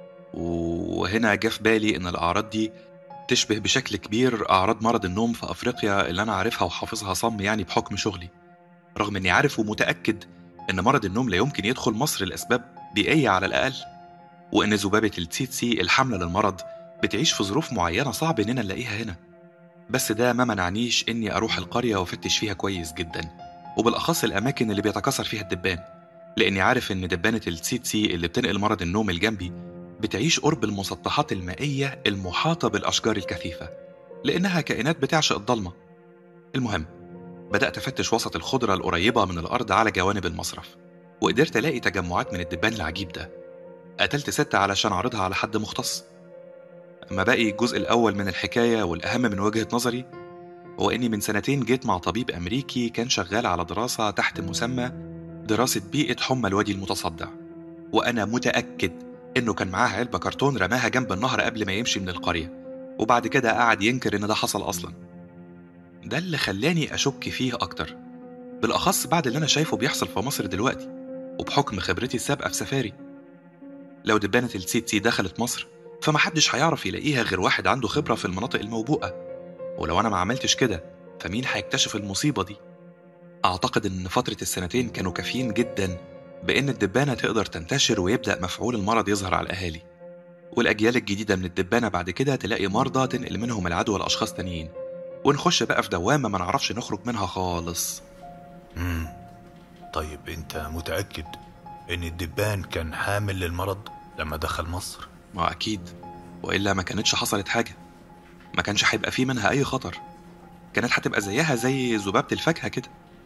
وهنا جه في بالي ان الاعراض دي تشبه بشكل كبير اعراض مرض النوم في افريقيا اللي انا عارفها وحافظها صم يعني بحكم شغلي رغم اني عارف ومتاكد ان مرض النوم لا يمكن يدخل مصر لاسباب بيئيه على الاقل وان ذبابه التسيتسي الحامله للمرض بتعيش في ظروف معينه صعب اننا نلاقيها هنا بس ده ما منعنيش اني اروح القريه وافتش فيها كويس جدا وبالاخص الاماكن اللي بيتكاثر فيها الدبان لاني عارف ان دبانه التسيتسي اللي بتنقل مرض النوم الجنبي بتعيش قرب المسطحات المائيه المحاطه بالاشجار الكثيفه لانها كائنات بتعشق الضلمه المهم بدات افتش وسط الخضره القريبه من الارض على جوانب المصرف وقدرت الاقي تجمعات من الدبان العجيب ده قتلت ستة علشان اعرضها على حد مختص أما باقي الجزء الأول من الحكاية والأهم من وجهة نظري هو إني من سنتين جيت مع طبيب أمريكي كان شغال على دراسة تحت مسمى دراسة بيئة حمى الوادي المتصدع وأنا متأكد إنه كان معاه علبة كرتون رماها جنب النهر قبل ما يمشي من القرية وبعد كده قعد ينكر إن ده حصل أصلا ده اللي خلاني أشك فيه أكتر بالأخص بعد اللي أنا شايفه بيحصل في مصر دلوقتي وبحكم خبرتي السابقة في سفاري لو دبانة السيتسي دخلت مصر فمحدش هيعرف يلاقيها غير واحد عنده خبرة في المناطق الموبوءة ولو أنا ما عملتش كده فمين هيكتشف المصيبة دي؟ أعتقد إن فترة السنتين كانوا كافيين جدا بإن الدبانة تقدر تنتشر ويبدأ مفعول المرض يظهر على الأهالي والأجيال الجديدة من الدبانة بعد كده تلاقي مرضى تنقل منهم العدوى لأشخاص تانيين ونخش بقى في دوامة ما نعرفش نخرج منها خالص امم طيب انت متأكد ان الدبان كان حامل للمرض لما دخل مصر ما أكيد وإلا ما كانتش حصلت حاجة ما كانش هيبقى فيه منها أي خطر كانت هتبقى زيها زي ذبابة الفاكهة كده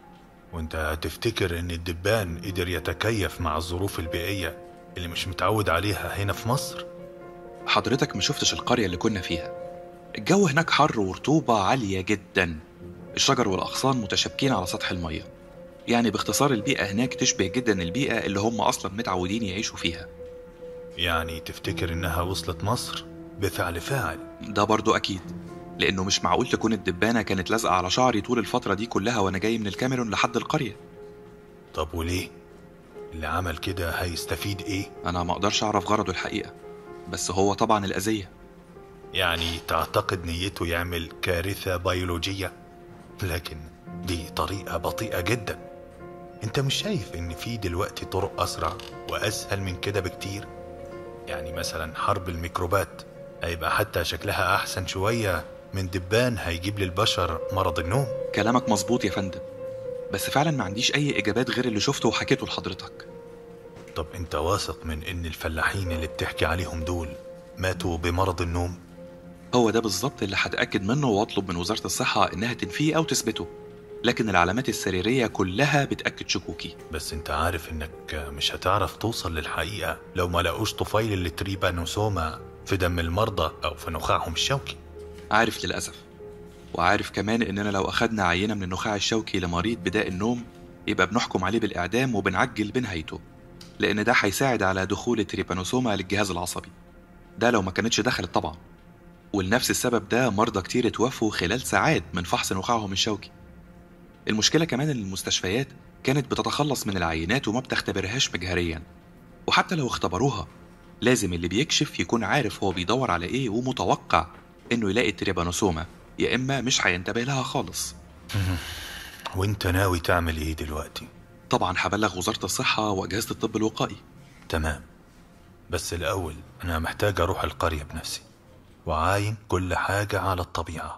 وانت تفتكر ان الدبان قدر يتكيف مع الظروف البيئية اللي مش متعود عليها هنا في مصر حضرتك ما شفتش القرية اللي كنا فيها الجو هناك حر ورطوبة عالية جدا الشجر والأغصان متشابكين على سطح المية يعني باختصار البيئة هناك تشبه جدا البيئة اللي هم أصلا متعودين يعيشوا فيها يعني تفتكر انها وصلت مصر بفعل فاعل ده برضو أكيد لأنه مش معقول تكون الدبانة كانت لازقة على شعري طول الفترة دي كلها وأنا جاي من الكاميرون لحد القرية طب وليه اللي عمل كده هيستفيد ايه أنا ما أقدرش أعرف غرضه الحقيقة بس هو طبعا الأذية يعني تعتقد نيته يعمل كارثة بيولوجية لكن دي طريقة بطيئة جدا انت مش شايف ان في دلوقتي طرق اسرع واسهل من كده بكتير يعني مثلا حرب الميكروبات هيبقى حتى شكلها احسن شوية من دبان هيجيب للبشر مرض النوم كلامك مظبوط يا فندم بس فعلا ما عنديش أي إجابات غير اللي شفته وحكيته لحضرتك طب انت واثق من ان الفلاحين اللي بتحكي عليهم دول ماتوا بمرض النوم هو ده بالظبط اللي هتأكد منه وأطلب من وزارة الصحة إنها تنفيه أو تثبته لكن العلامات السريرية كلها بتأكد شكوكي بس انت عارف انك مش هتعرف توصل للحقيقة لو ما لقوش طفيل التريبانوسوما في دم المرضى او في نخاعهم الشوكي عارف للأسف وعارف كمان إننا لو أخدنا عينة من النخاع الشوكي لمريض بداء النوم يبقى بنحكم عليه بالإعدام وبنعجل بنهايته لأن ده هيساعد على دخول التريبانوسوما للجهاز العصبي ده لو ما كانتش دخلت طبعا ولنفس السبب ده مرضى كتير اتوفوا خلال ساعات من فحص نخاعهم الشوكي المشكلة كمان إن المستشفيات كانت بتتخلص من العينات وما بتختبرهاش مجهريا وحتى لو اختبروها لازم اللي بيكشف يكون عارف هو بيدور على إيه ومتوقع إنه يلاقي التريبانوسوما يا إما مش هينتبه لها خالص وانت ناوي تعمل ايه دلوقتي طبعا هبلغ وزارة الصحة وأجهزة الطب الوقائي تمام بس الاول انا محتاج اروح القريه بنفسي وعاين كل حاجه على الطبيعه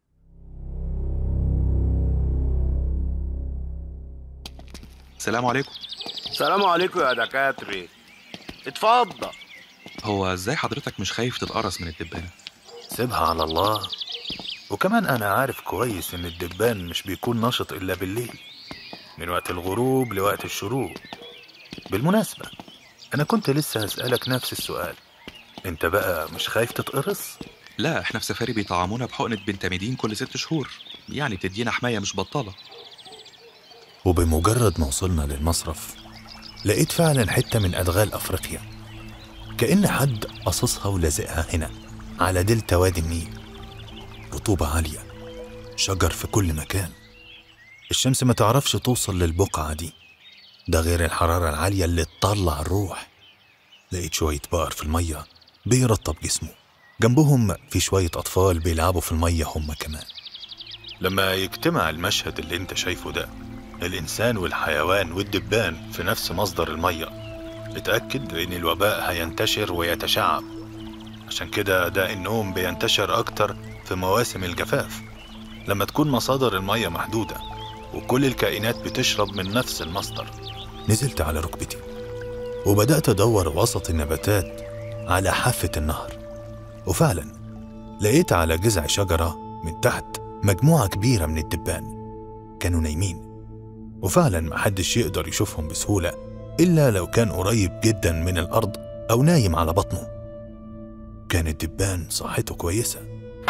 السلام عليكم السلام عليكم يا دكاترة اتفضل هو ازاي حضرتك مش خايف تتقرص من الدبانة سيبها على الله وكمان انا عارف كويس ان الدبان مش بيكون نشط الا بالليل من وقت الغروب لوقت الشروق بالمناسبه انا كنت لسه هسالك نفس السؤال انت بقى مش خايف تتقرص لا احنا في سفاري بيطعمونا بحقنة بنتاميدين كل ست شهور يعني بتدينا حماية مش بطالة وبمجرد ما وصلنا للمصرف لقيت فعلا حتة من أدغال أفريقيا كأن حد قصصها ولازقها هنا على دلتا وادي النيل رطوبة عالية شجر في كل مكان الشمس ما تعرفش توصل للبقعة دي ده غير الحرارة العالية اللي تطلع الروح لقيت شوية بقر في المية بيرطب جسمه جنبهم في شوية أطفال بيلعبوا في المية هم كمان لما يجتمع المشهد اللي انت شايفه ده الإنسان والحيوان والدبان في نفس مصدر المية اتأكد إن الوباء هينتشر ويتشعب عشان كده ده النوم بينتشر أكتر في مواسم الجفاف لما تكون مصادر المية محدودة وكل الكائنات بتشرب من نفس المصدر نزلت على ركبتي وبدأت أدور وسط النباتات على حافة النهر وفعلا لقيت على جذع شجرة من تحت مجموعة كبيرة من الدبان كانوا نايمين وفعلا محدش يقدر يشوفهم بسهولة إلا لو كان قريب جدا من الأرض أو نايم على بطنه كان الدبان صحته كويسة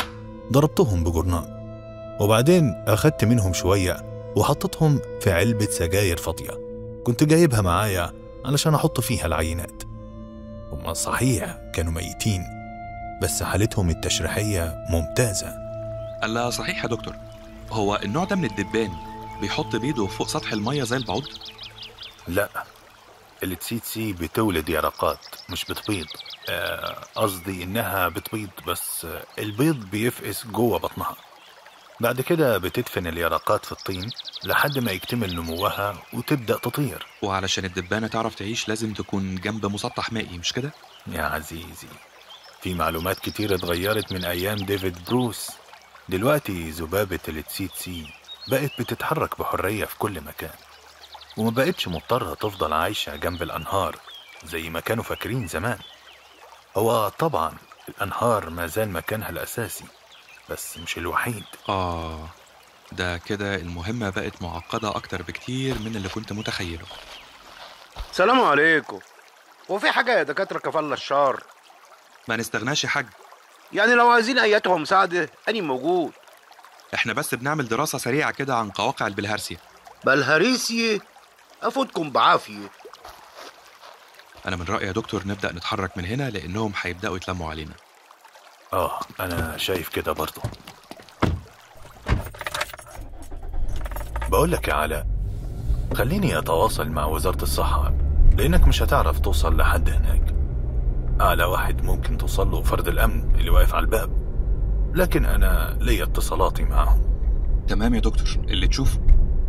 ضربتهم بجرنان وبعدين أخدت منهم شوية وحطيتهم في علبة سجاير فاضية كنت جايبها معايا علشان أحط فيها العينات هما صحيح كانوا ميتين بس حالتهم التشريحية ممتازة ألا صحيح يا دكتور هو النوع ده من الدبان بيحط بيضه فوق سطح المية زي البعوض لا التسيتسي بتولد يرقات مش بتبيض آه، قصدي إنها بتبيض بس آه، البيض بيفقس جوه بطنها بعد كده بتدفن اليرقات في الطين لحد ما يكتمل نموها وتبدأ تطير وعلشان الدبانة تعرف تعيش لازم تكون جنب مسطح مائي مش كده؟ يا عزيزي في معلومات كتير اتغيرت من أيام ديفيد بروس دلوقتي ذبابة التسيتسي بقت بتتحرك بحرية في كل مكان وما بقتش مضطرة تفضل عايشة جنب الأنهار زي ما كانوا فاكرين زمان هو طبعا الأنهار ما زال مكانها الأساسي بس مش الوحيد آه ده كده المهمة بقت معقدة أكتر بكتير من اللي كنت متخيله السلام عليكم وفي حاجة يا دكاترة كفالة الشر ما نستغناش يا حاج يعني لو عايزين أياتها مساعدة أني موجود احنا بس بنعمل دراسة سريعة كده عن قواقع البلهارسيا بالهريسية أفوتكم بعافية أنا من رأيي يا دكتور نبدأ نتحرك من هنا لأنهم هيبدأوا يتلموا علينا آه أنا شايف كده برضه بقول لك يا علاء خليني أتواصل مع وزارة الصحة لأنك مش هتعرف توصل لحد هناك أعلى واحد ممكن توصل له فرد الأمن اللي واقف على الباب لكن أنا ليا اتصالاتي معهم تمام يا دكتور اللي تشوفه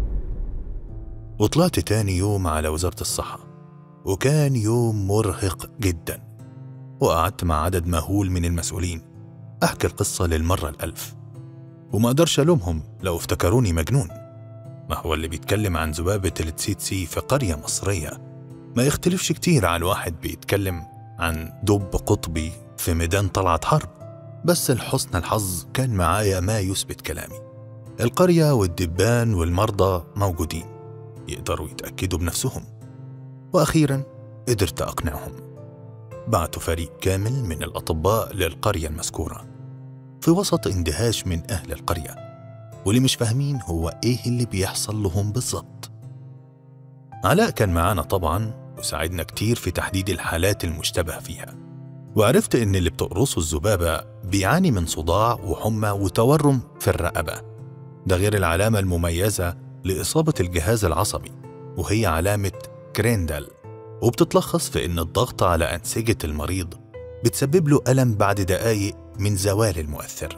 وطلعت تاني يوم على وزارة الصحة وكان يوم مرهق جدا وقعدت مع عدد مهول من المسؤولين أحكي القصة للمرة الألف وما أقدرش ألومهم لو افتكروني مجنون ما هو اللي بيتكلم عن ذبابة التسيتسي في قرية مصرية ما يختلفش كتير عن واحد بيتكلم عن دب قطبي في ميدان طلعت حرب بس لحسن الحظ كان معايا ما يثبت كلامي القرية والدبان والمرضى موجودين يقدروا يتأكدوا بنفسهم وأخيرا قدرت أقنعهم بعتوا فريق كامل من الأطباء للقرية المذكورة في وسط اندهاش من أهل القرية واللي مش فاهمين هو إيه اللي بيحصل لهم بالظبط علاء كان معانا طبعا وساعدنا كتير في تحديد الحالات المشتبه فيها وعرفت إن اللي بتقرصه الذبابة بيعاني من صداع وحمى وتورم في الرقبة ده غير العلامة المميزة لإصابة الجهاز العصبي وهي علامة كريندل وبتتلخص في إن الضغط على أنسجة المريض بتسبب له ألم بعد دقايق من زوال المؤثر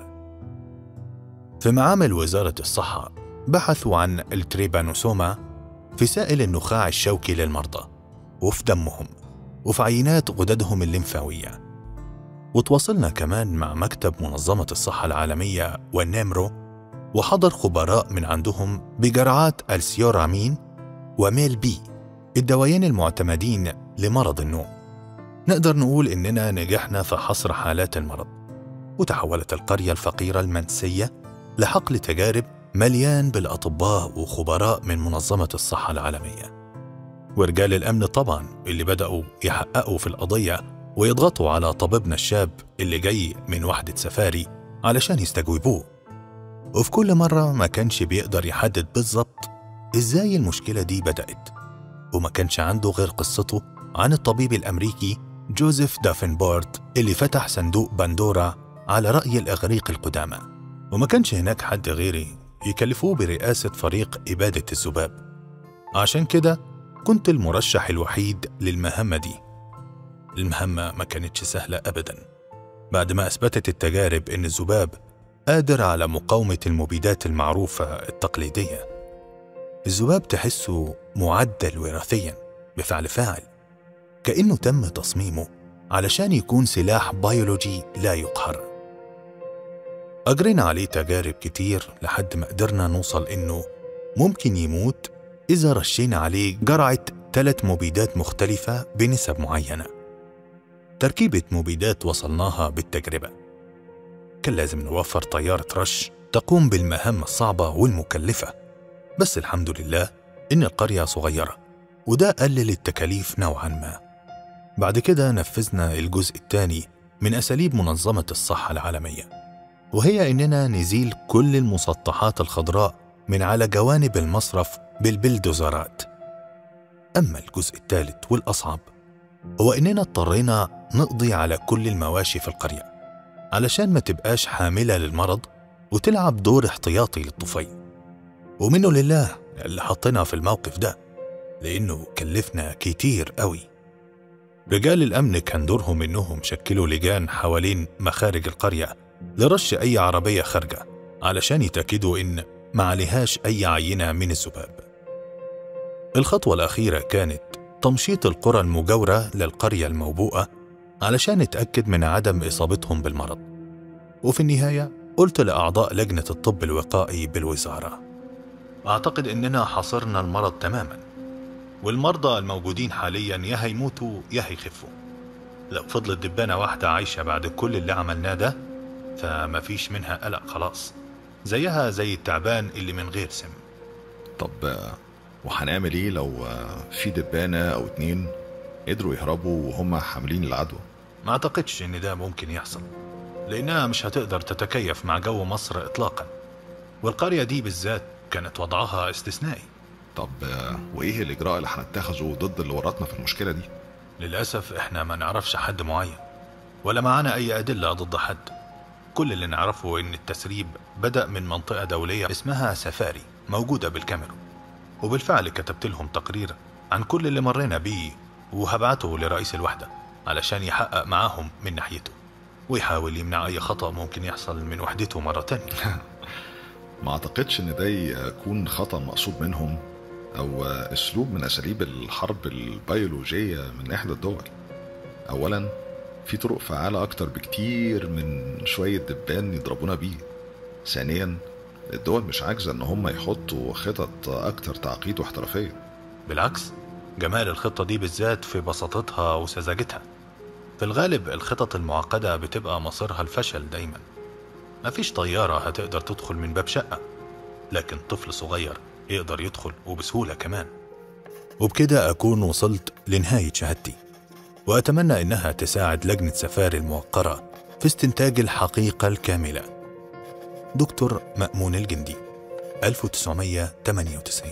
في معامل وزارة الصحة بحثوا عن التريبانوسوما في سائل النخاع الشوكي للمرضى وفي دمهم وفي عينات غددهم الليمفاوية وتواصلنا كمان مع مكتب منظمة الصحة العالمية والنيمرو وحضر خبراء من عندهم بجرعات السيورامين وميل بي الدوايين المعتمدين لمرض النوم نقدر نقول إننا نجحنا في حصر حالات المرض وتحولت القرية الفقيرة المنسية لحقل تجارب مليان بالأطباء وخبراء من منظمة الصحة العالمية ورجال الأمن طبعا اللي بدأوا يحققوا في القضية ويضغطوا على طبيبنا الشاب اللي جاي من وحدة سفاري علشان يستجوبوه وفي كل مرة ما كانش بيقدر يحدد بالظبط إزاي المشكلة دي بدأت وما كانش عنده غير قصته عن الطبيب الأمريكي جوزيف دافنبورت اللي فتح صندوق بندورا على رأي الإغريق القدامى وما كانش هناك حد غيري يكلفوه برئاسة فريق إبادة الذباب عشان كده كنت المرشح الوحيد للمهمة دي المهمة ما كانتش سهلة أبدا بعد ما أثبتت التجارب إن الذباب قادر على مقاومة المبيدات المعروفة التقليدية الذباب تحسه معدل وراثيا بفعل فاعل كأنه تم تصميمه علشان يكون سلاح بيولوجي لا يقهر أجرينا عليه تجارب كتير لحد ما قدرنا نوصل إنه ممكن يموت إذا رشينا عليه جرعة ثلاث مبيدات مختلفة بنسب معينة تركيبة مبيدات وصلناها بالتجربة كان لازم نوفر طيارة رش تقوم بالمهام الصعبة والمكلفة بس الحمد لله إن القرية صغيرة وده قلل التكاليف نوعا ما بعد كده نفذنا الجزء الثاني من أساليب منظمة الصحة العالمية وهي إننا نزيل كل المسطحات الخضراء من على جوانب المصرف بالبلدوزرات أما الجزء الثالث والأصعب هو إننا اضطرينا نقضي على كل المواشي في القرية علشان ما تبقاش حاملة للمرض وتلعب دور احتياطي للطفيل ومنه لله اللي حطينا في الموقف ده لأنه كلفنا كتير قوي رجال الأمن كان دورهم إنهم شكلوا لجان حوالين مخارج القرية لرش أي عربية خارجة علشان يتأكدوا إن ما عليهاش أي عينة من الذباب الخطوة الأخيرة كانت تمشيط القرى المجاورة للقرية الموبوءة علشان نتأكد من عدم إصابتهم بالمرض وفي النهاية قلت لأعضاء لجنة الطب الوقائي بالوزارة أعتقد إننا حصرنا المرض تماما والمرضى الموجودين حاليا يا هيموتوا يا هيخفوا لو فضلت دبانة واحدة عايشة بعد كل اللي عملناه ده فما فيش منها قلق خلاص زيها زي التعبان اللي من غير سم طب آه، وهنعمل ايه لو آه، في دبانة او اتنين قدروا يهربوا وهم حاملين العدوى ما أعتقدش إن ده ممكن يحصل لأنها مش هتقدر تتكيف مع جو مصر إطلاقا والقرية دي بالذات كانت وضعها استثنائي طب آه، وايه الاجراء اللي هنتخذه ضد اللي ورطنا في المشكلة دي للأسف إحنا ما نعرفش حد معين ولا معانا أي أدلة ضد حد كل اللي نعرفه إن التسريب بدأ من منطقة دولية اسمها سفاري موجودة بالكاميرون وبالفعل كتبت لهم تقرير عن كل اللي مرينا بيه وهبعته لرئيس الوحدة علشان يحقق معاهم من ناحيته ويحاول يمنع أي خطأ ممكن يحصل من وحدته مرة تانية ما اعتقدش ان ده يكون خطأ مقصود منهم او آه، اسلوب من اساليب الحرب البيولوجية من احدى الدول اولا في طرق فعالة اكتر بكتير من شوية دبان يضربونا بيه ثانيا الدول مش عاجزة ان هم يحطوا خطط اكتر تعقيد واحترافية بالعكس جمال الخطة دي بالذات في بساطتها وسذاجتها في الغالب الخطط المعقدة بتبقى مصيرها الفشل دايما مفيش طيارة هتقدر تدخل من باب شقة لكن طفل صغير يقدر يدخل وبسهولة كمان وبكده أكون وصلت لنهاية شهادتي وأتمنى إنها تساعد لجنة سفاري الموقرة في استنتاج الحقيقة الكاملة دكتور مأمون الجندي 1998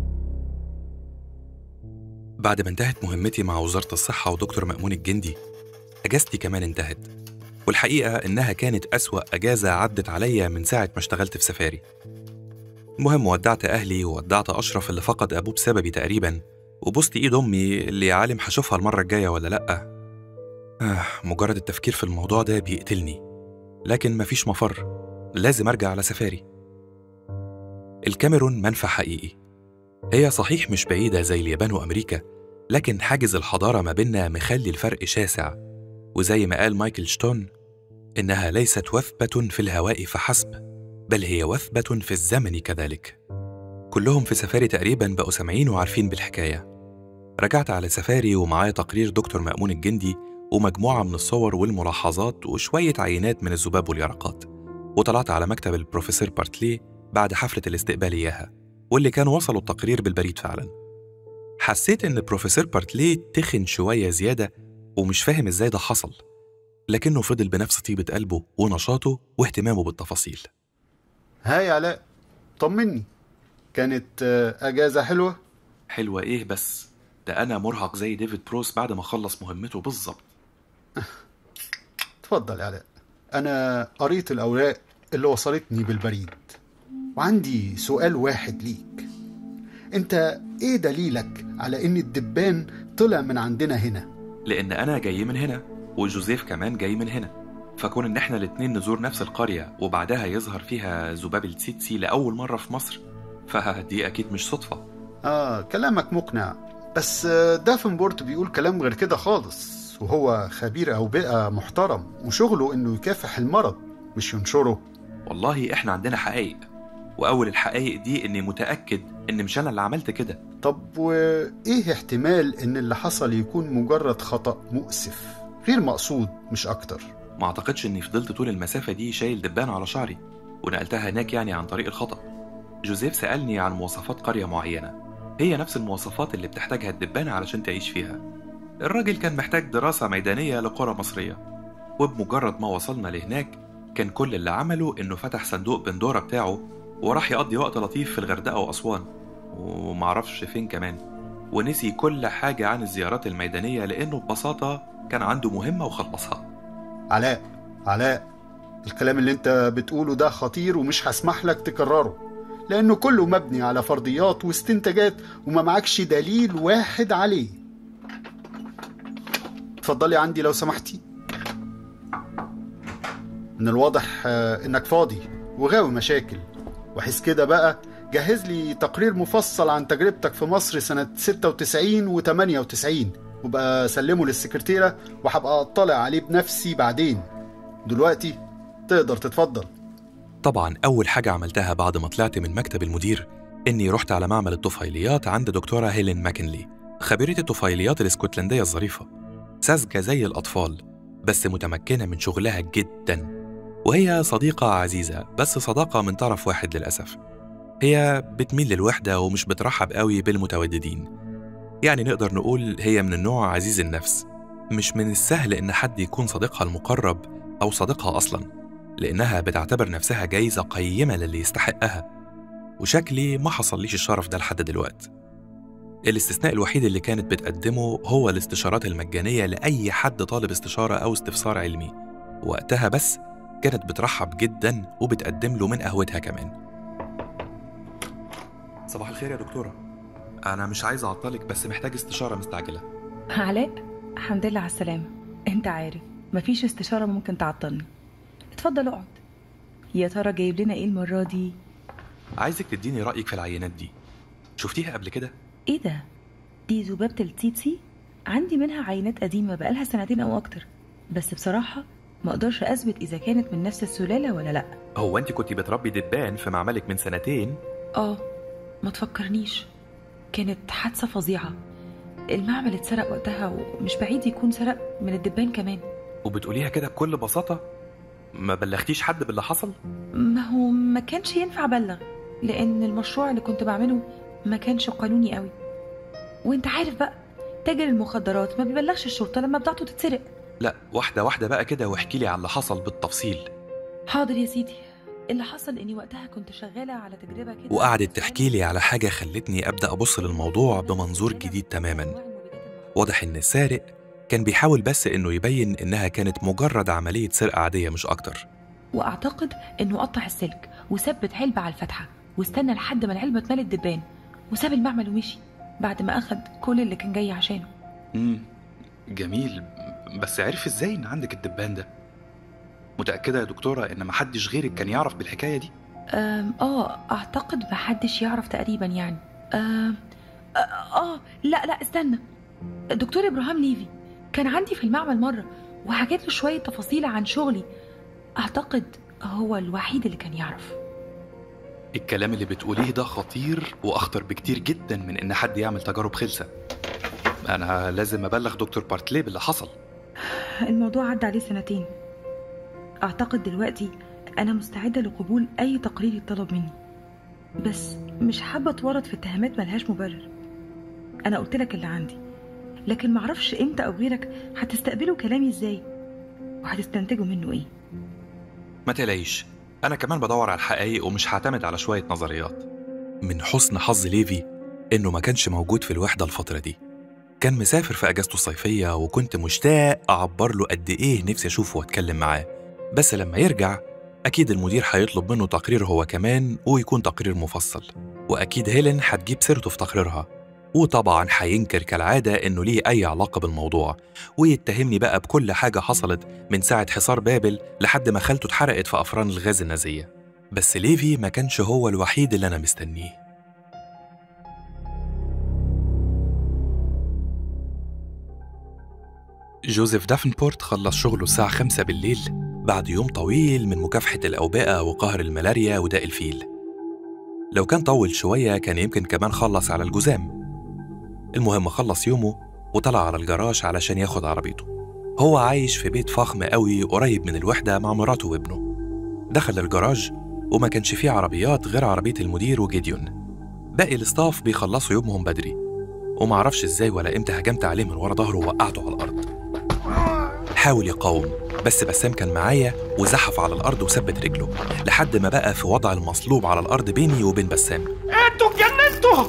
بعد ما انتهت مهمتي مع وزارة الصحة ودكتور مأمون الجندي أجازتي كمان انتهت والحقيقة إنها كانت أسوأ أجازة عدت عليا من ساعة ما اشتغلت في سفاري المهم ودعت أهلي وودعت أشرف اللي فقد أبوه بسببي تقريبا وبوست إيد أمي اللي يا عالم هشوفها المرة الجاية ولا لأ آه مجرد التفكير في الموضوع ده بيقتلني لكن مفيش مفر لازم أرجع على سفاري الكاميرون منفى حقيقي هي صحيح مش بعيدة زي اليابان وأمريكا لكن حاجز الحضارة ما بيننا مخلي الفرق شاسع وزي ما قال مايكل شتون إنها ليست وثبة في الهواء فحسب بل هي وثبة في الزمن كذلك كلهم في سفاري تقريبا بقوا سامعين وعارفين بالحكاية رجعت على سفاري ومعايا تقرير دكتور مأمون الجندي ومجموعة من الصور والملاحظات وشوية عينات من الذباب واليرقات وطلعت على مكتب البروفيسور بارتلي بعد حفلة الاستقبال إياها واللي كانوا وصلوا التقرير بالبريد فعلا حسيت إن البروفيسور بارتلي تخن شوية زيادة ومش فاهم إزاي ده حصل لكنه فضل بنفس طيبة قلبه ونشاطه واهتمامه بالتفاصيل هاي علاء طمني كانت آه، أجازة حلوة حلوة إيه بس ده أنا مرهق زي ديفيد بروس بعد ما خلص مهمته بالظبط اتفضل يا علاء أنا قريت الأوراق اللي وصلتني بالبريد وعندي سؤال واحد ليك أنت إيه دليلك على إن الدبان طلع من عندنا هنا؟ لأن أنا جاي من هنا وجوزيف كمان جاي من هنا فكون إن إحنا الاتنين نزور نفس القرية وبعدها يظهر فيها ذباب التسيتسي لأول مرة في مصر فدي أكيد مش صدفة آه كلامك مقنع بس آه، دافنبورت بيقول كلام غير كده خالص وهو خبير أوبئة محترم وشغله إنه يكافح المرض مش ينشره والله إحنا عندنا حقايق وأول الحقايق دي إني متأكد إن مش أنا اللي عملت كده طب وإيه احتمال إن اللي حصل يكون مجرد خطأ مؤسف غير مقصود مش أكتر ما أعتقدش إني فضلت طول المسافة دي شايل دبان على شعري ونقلتها هناك يعني عن طريق الخطأ جوزيف سألني عن مواصفات قرية معينة هي نفس المواصفات اللي بتحتاجها الدبانة علشان تعيش فيها الراجل كان محتاج دراسة ميدانية لقرى مصرية وبمجرد ما وصلنا لهناك كان كل اللي عمله إنه فتح صندوق بندورة بتاعه وراح يقضي وقت لطيف في الغردقة وأسوان ومعرفش فين كمان ونسي كل حاجة عن الزيارات الميدانية لأنه ببساطة كان عنده مهمة وخلصها علاء علاء الكلام اللي انت بتقوله ده خطير ومش هسمح لك تكرره لأنه كله مبني على فرضيات واستنتاجات وما معكش دليل واحد عليه اتفضلي عندي لو سمحتي من الواضح آه، انك فاضي وغاوي مشاكل وحيث كده بقى جهز لي تقرير مفصل عن تجربتك في مصر سنة 96 و 98 وبقى سلمه للسكرتيرة وهبقى اطلع عليه بنفسي بعدين دلوقتي تقدر تتفضل طبعا أول حاجة عملتها بعد ما طلعت من مكتب المدير إني رحت على معمل الطفيليات عند دكتورة هيلين ماكنلي خبيرة الطفيليات الاسكتلندية الظريفة ساذجة زي الأطفال بس متمكنة من شغلها جدا وهي صديقة عزيزة بس صداقة من طرف واحد للأسف هي بتميل للوحدة ومش بترحب قوي بالمتوددين يعني نقدر نقول هي من النوع عزيز النفس مش من السهل إن حد يكون صديقها المقرب أو صديقها أصلاً لأنها بتعتبر نفسها جايزة قيمة للي يستحقها وشكلي ما حصليش الشرف ده لحد دلوقت الاستثناء الوحيد اللي كانت بتقدمه هو الاستشارات المجانية لأي حد طالب استشارة أو استفسار علمي وقتها بس كانت بترحب جدا وبتقدم له من قهوتها كمان صباح الخير يا دكتورة أنا مش عايز أعطلك بس محتاج استشارة مستعجلة علاء الحمد لله على السلامة انت عارف مفيش استشارة ممكن تعطلني اتفضل اقعد يا ترى جايب لنا ايه المرة دي عايزك تديني رأيك في العينات دي شفتيها قبل كده؟ ايه ده دي ذبابة التيتسي عندي منها عينات قديمة بقالها سنتين او اكتر بس بصراحة ما اقدرش اثبت اذا كانت من نفس السلالة ولا لا هو أنت كنت بتربي دبان في معملك من سنتين اه ما تفكرنيش كانت حادثة فظيعة المعمل اتسرق وقتها ومش بعيد يكون سرق من الدبان كمان وبتقوليها كده بكل بساطة ما بلغتيش حد باللي حصل؟ ما هو ما كانش ينفع ابلغ لان المشروع اللي كنت بعمله ما كانش قانوني قوي وانت عارف بقى تاجر المخدرات ما بيبلغش الشرطه لما بضاعته تتسرق لا واحدة واحدة بقى كده واحكي لي على اللي حصل بالتفصيل حاضر يا سيدي اللي حصل اني وقتها كنت شغاله على تجربه كده وقعدت تحكي لي على حاجة خلتني أبدأ أبص للموضوع بمنظور جديد تماما واضح إن السارق كان بيحاول بس إنه يبين إنها كانت مجرد عملية سرقة عادية مش أكتر واعتقد انه قطع السلك وثبت علبه على الفتحه واستنى لحد ما العلبه اتملت دبان وساب المعمل ومشي بعد ما اخد كل اللي كان جاي عشانه امم جميل بس عرف ازاي ان عندك الدبان ده متأكدة يا دكتورة ان محدش غيرك كان يعرف بالحكاية دي أم اه اعتقد محدش يعرف تقريبا يعني أم اه, آه لا لا استنى دكتور ابراهام ليفي كان عندي في المعمل مره وحكيت له شويه تفاصيل عن شغلي اعتقد هو الوحيد اللي كان يعرف الكلام اللي بتقوليه ده خطير واخطر بكتير جدا من ان حد يعمل تجارب خلسة انا لازم ابلغ دكتور بارتلي باللي حصل الموضوع عدى عليه سنتين اعتقد دلوقتي انا مستعده لقبول اي تقرير يطلب مني بس مش حابه اتورط في اتهامات ملهاش مبرر انا قلت لك اللي عندي لكن معرفش انت او غيرك هتستقبلوا كلامي ازاي وهتستنتجوا منه ايه ما تقلقيش انا كمان بدور على الحقائق ومش هعتمد على شوية نظريات من حسن حظ ليفي انه ما كانش موجود في الوحدة الفترة دي كان مسافر في اجازته الصيفية وكنت مشتاق اعبر له قد ايه نفسي اشوفه واتكلم معاه بس لما يرجع أكيد المدير هيطلب منه تقرير هو كمان ويكون تقرير مفصل وأكيد هيلين هتجيب سيرته في تقريرها وطبعا هينكر كالعادة إنه ليه أي علاقة بالموضوع ويتهمني بقى بكل حاجة حصلت من ساعة حصار بابل لحد ما خالته اتحرقت في أفران الغاز النازية بس ليفي ما كانش هو الوحيد اللي أنا مستنيه جوزيف دافنبورت خلص شغله الساعة خمسة بالليل بعد يوم طويل من مكافحة الأوبئة وقهر الملاريا وداء الفيل لو كان طول شوية كان يمكن كمان خلص على الجزام المهم خلص يومه وطلع على الجراج علشان ياخد عربيته هو عايش في بيت فخم قوي قريب من الوحدة مع مراته وابنه دخل الجراج وما كانش فيه عربيات غير عربية المدير وجيديون باقي الاستاف بيخلصوا يومهم بدري ومعرفش ازاي ولا امتى هجمت عليه من ورا ظهره ووقعته على الأرض حاول يقاوم بس بسام كان معايا وزحف على الأرض وثبت رجله لحد ما بقى في وضع المصلوب على الأرض بيني وبين بسام انتوا اتجننتوا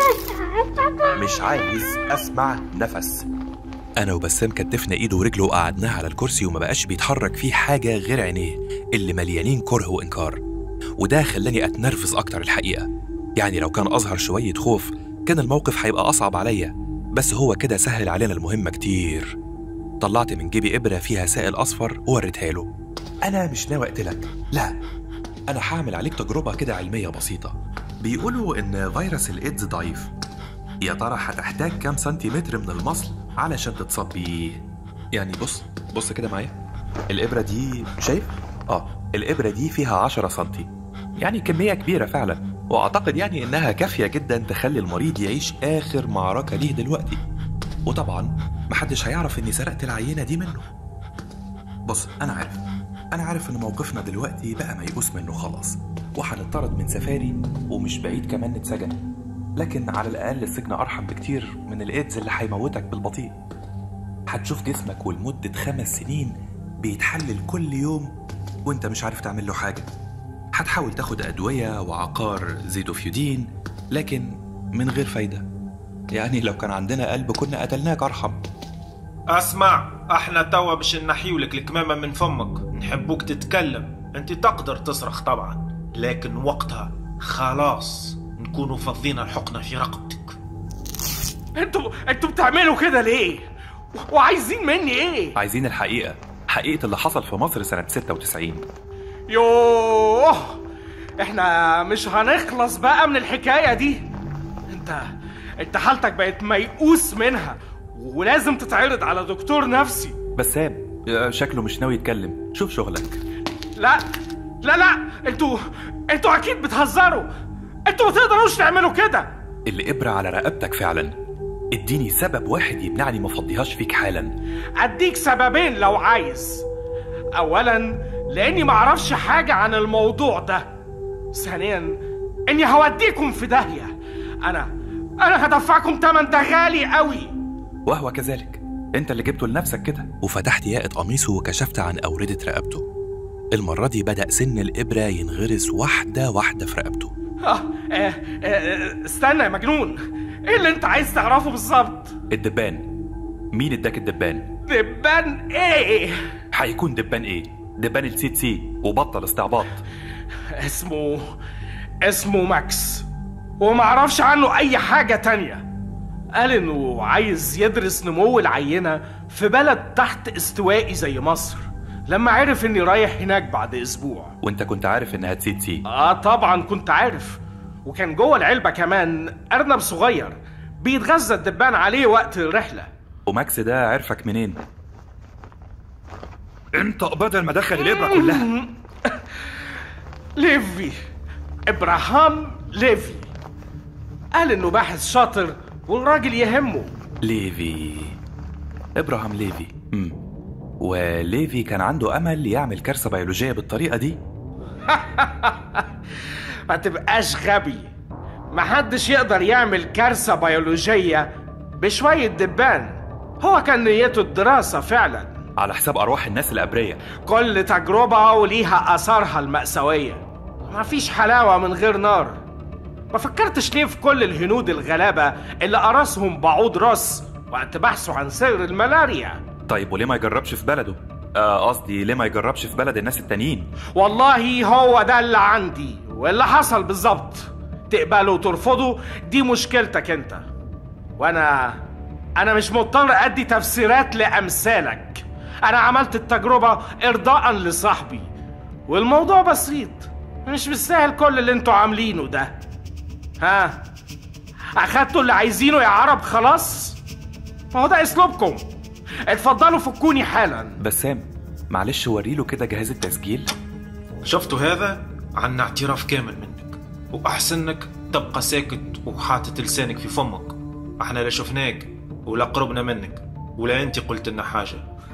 مش عايز أسمع نفس أنا وبسام كتفنا إيده ورجله وقعدناه على الكرسي وما بقاش بيتحرك فيه حاجة غير عينيه اللي مليانين كره وإنكار وده خلاني أتنرفز أكتر الحقيقة يعني لو كان أظهر شوية خوف كان الموقف هيبقى أصعب عليا بس هو كده سهل علينا المهمة كتير طلعت من جيبي إبرة فيها سائل أصفر ووريتها له أنا مش ناوي أقتلك لا أنا هعمل عليك تجربة كده علمية بسيطة بيقولوا إن فيروس الإيدز ضعيف يا ترى هتحتاج كام سنتيمتر من المصل علشان تتصاب بيه يعني بص بص كده معايا الإبرة دي شايف؟ آه الإبرة دي فيها 10 سنتي يعني كمية كبيرة فعلا وأعتقد يعني إنها كافية جدا تخلي المريض يعيش آخر معركة ليه دلوقتي وطبعا محدش هيعرف إني سرقت العينة دي منه بص أنا عارف أنا عارف إن موقفنا دلوقتي بقى ميؤوس منه خلاص وهنطرد من سفاري ومش بعيد كمان نتسجن لكن على الأقل السجن أرحم بكتير من الإيدز اللي هيموتك بالبطيء هتشوف جسمك ولمدة خمس سنين بيتحلل كل يوم وانت مش عارف تعمل له حاجة هتحاول تاخد أدوية وعقار زيتوفيودين لكن من غير فايدة يعني لو كان عندنا قلب كنا قتلناك أرحم اسمع احنا توا باش نحيولك الكمامة من فمك نحبوك تتكلم انت تقدر تصرخ طبعا لكن وقتها خلاص نكونوا فضينا الحقنة في رقبتك انتوا انتوا بتعملوا كده ليه؟ وعايزين مني ايه؟ عايزين الحقيقة حقيقة اللي حصل في مصر سنة 96 يوه احنا مش هنخلص بقى من الحكاية دي انت انت حالتك بقت ميؤوس منها ولازم تتعرض على دكتور نفسي بسام شكله مش ناوي يتكلم شوف شغلك لا لا لا انتوا انتوا اكيد بتهزروا انتوا ما تقدروش تعملوا كده الإبرة على رقبتك فعلا اديني سبب واحد يمنعني ما افضيهاش فيك حالا اديك سببين لو عايز اولا لاني معرفش حاجة عن الموضوع ده ثانيا اني هوديكم في داهية انا انا هدفعكم تمن ده غالي قوي وهو كذلك انت اللي جبته لنفسك كده وفتحت ياقة قميصه وكشفت عن أوردة رقبته المرة دي بدأ سن الإبرة ينغرس واحدة واحدة في رقبته آه آه آه استنى يا مجنون ايه اللي انت عايز تعرفه بالظبط الدبان مين اداك الدبان دبان ايه هيكون دبان ايه دبان السي سي وبطل استعباط اسمه اسمه ماكس ومعرفش عنه اي حاجة تانية قال انه عايز يدرس نمو العينة في بلد تحت استوائي زي مصر لما عرف اني رايح هناك بعد اسبوع وانت كنت عارف انها تسي سي اه طبعا كنت عارف وكان جوه العلبة كمان ارنب صغير بيتغذى الدبان عليه وقت الرحلة وماكس ده عرفك منين انت بدل ما دخل الابره كلها ليفي ابراهام ليفي قال انه باحث شاطر والراجل يهمه ليفي ابراهام ليفي امم وليفي كان عنده امل يعمل كارثه بيولوجيه بالطريقه دي ما تبقاش غبي محدش يقدر يعمل كارثة بيولوجية بشوية دبان هو كان نيته الدراسة فعلا على حساب ارواح الناس الابريه كل تجربة وليها آثارها المأساوية مفيش حلاوة من غير نار ما فكرتش ليه في كل الهنود الغلابة اللي قرصهم بعوض راس وقت بحثوا عن سر الملاريا طيب وليه ما يجربش في بلده آه، قصدي ليه ما يجربش في بلد الناس التانيين والله هو ده اللي عندي واللي حصل بالظبط تقبله وترفضه دي مشكلتك انت وانا انا مش مضطر ادي تفسيرات لامثالك انا عملت التجربة ارضاء لصاحبي والموضوع بسيط مش بالسهل كل اللي انتوا عاملينه ده ها اخدتوا اللي عايزينه يا عرب خلاص ما هو ده اسلوبكم اتفضلوا فكوني حالا بسام معلش وريله كده جهاز التسجيل شفتوا هذا عنا اعتراف كامل منك وأحسنك تبقى ساكت وحاطط لسانك في فمك احنا لا شفناك ولا قربنا منك ولا انت قلت لنا حاجة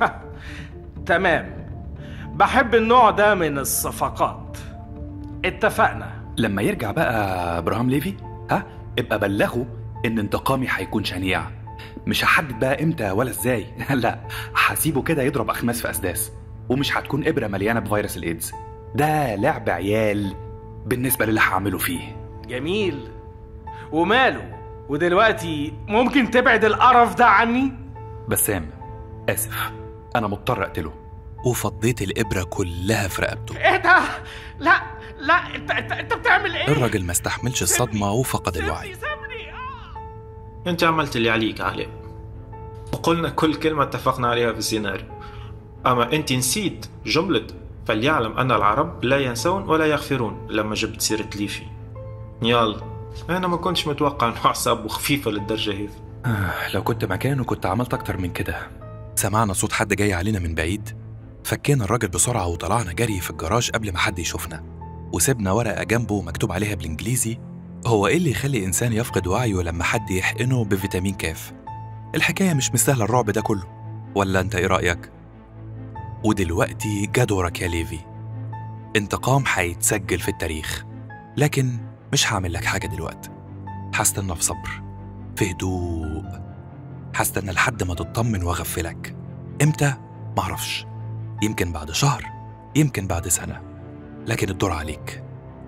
تمام بحب النوع ده من الصفقات اتفقنا لما يرجع بقى ابراهام ليفي ها ابقى بلغه ان انتقامي هيكون شنيع مش هحدد بقى امتى ولا ازاي لا هسيبه كده يضرب اخماس في اسداس ومش هتكون ابره مليانه بفيروس الايدز ده لعب عيال بالنسبه للي هعمله فيه جميل وماله ودلوقتي ممكن تبعد القرف ده عني بسام اسف انا مضطر اقتله وفضيت الابره كلها في رقبته ايه ده لا لا انت انت, انت بتعمل ايه الراجل ما استحملش الصدمه وفقد الوعي انت عملت اللي عليك عليه وقلنا كل كلمة اتفقنا عليها في السيناريو أما أنت نسيت جملة فليعلم أن العرب لا ينسون ولا يغفرون لما جبت سيرة ليفي يلا أنا ما كنتش متوقع إنه أعصابه خفيفة للدرجة هذي آه، لو كنت مكانه كنت عملت أكتر من كده سمعنا صوت حد جاي علينا من بعيد فكينا الراجل بسرعة وطلعنا جري في الجراج قبل ما حد يشوفنا وسيبنا ورقة جنبه مكتوب عليها بالإنجليزي هو إيه اللي يخلي إنسان يفقد وعيه لما حد يحقنه بفيتامين كاف الحكاية مش مستاهلة الرعب ده كله ولا أنت إيه رأيك؟ ودلوقتي جا دورك يا ليفي انتقام هيتسجل في التاريخ لكن مش هعمل لك حاجة دلوقتي هستنى في صبر في هدوء هستنى لحد ما تطمن واغفلك امتى معرفش يمكن بعد شهر يمكن بعد سنة لكن الدور عليك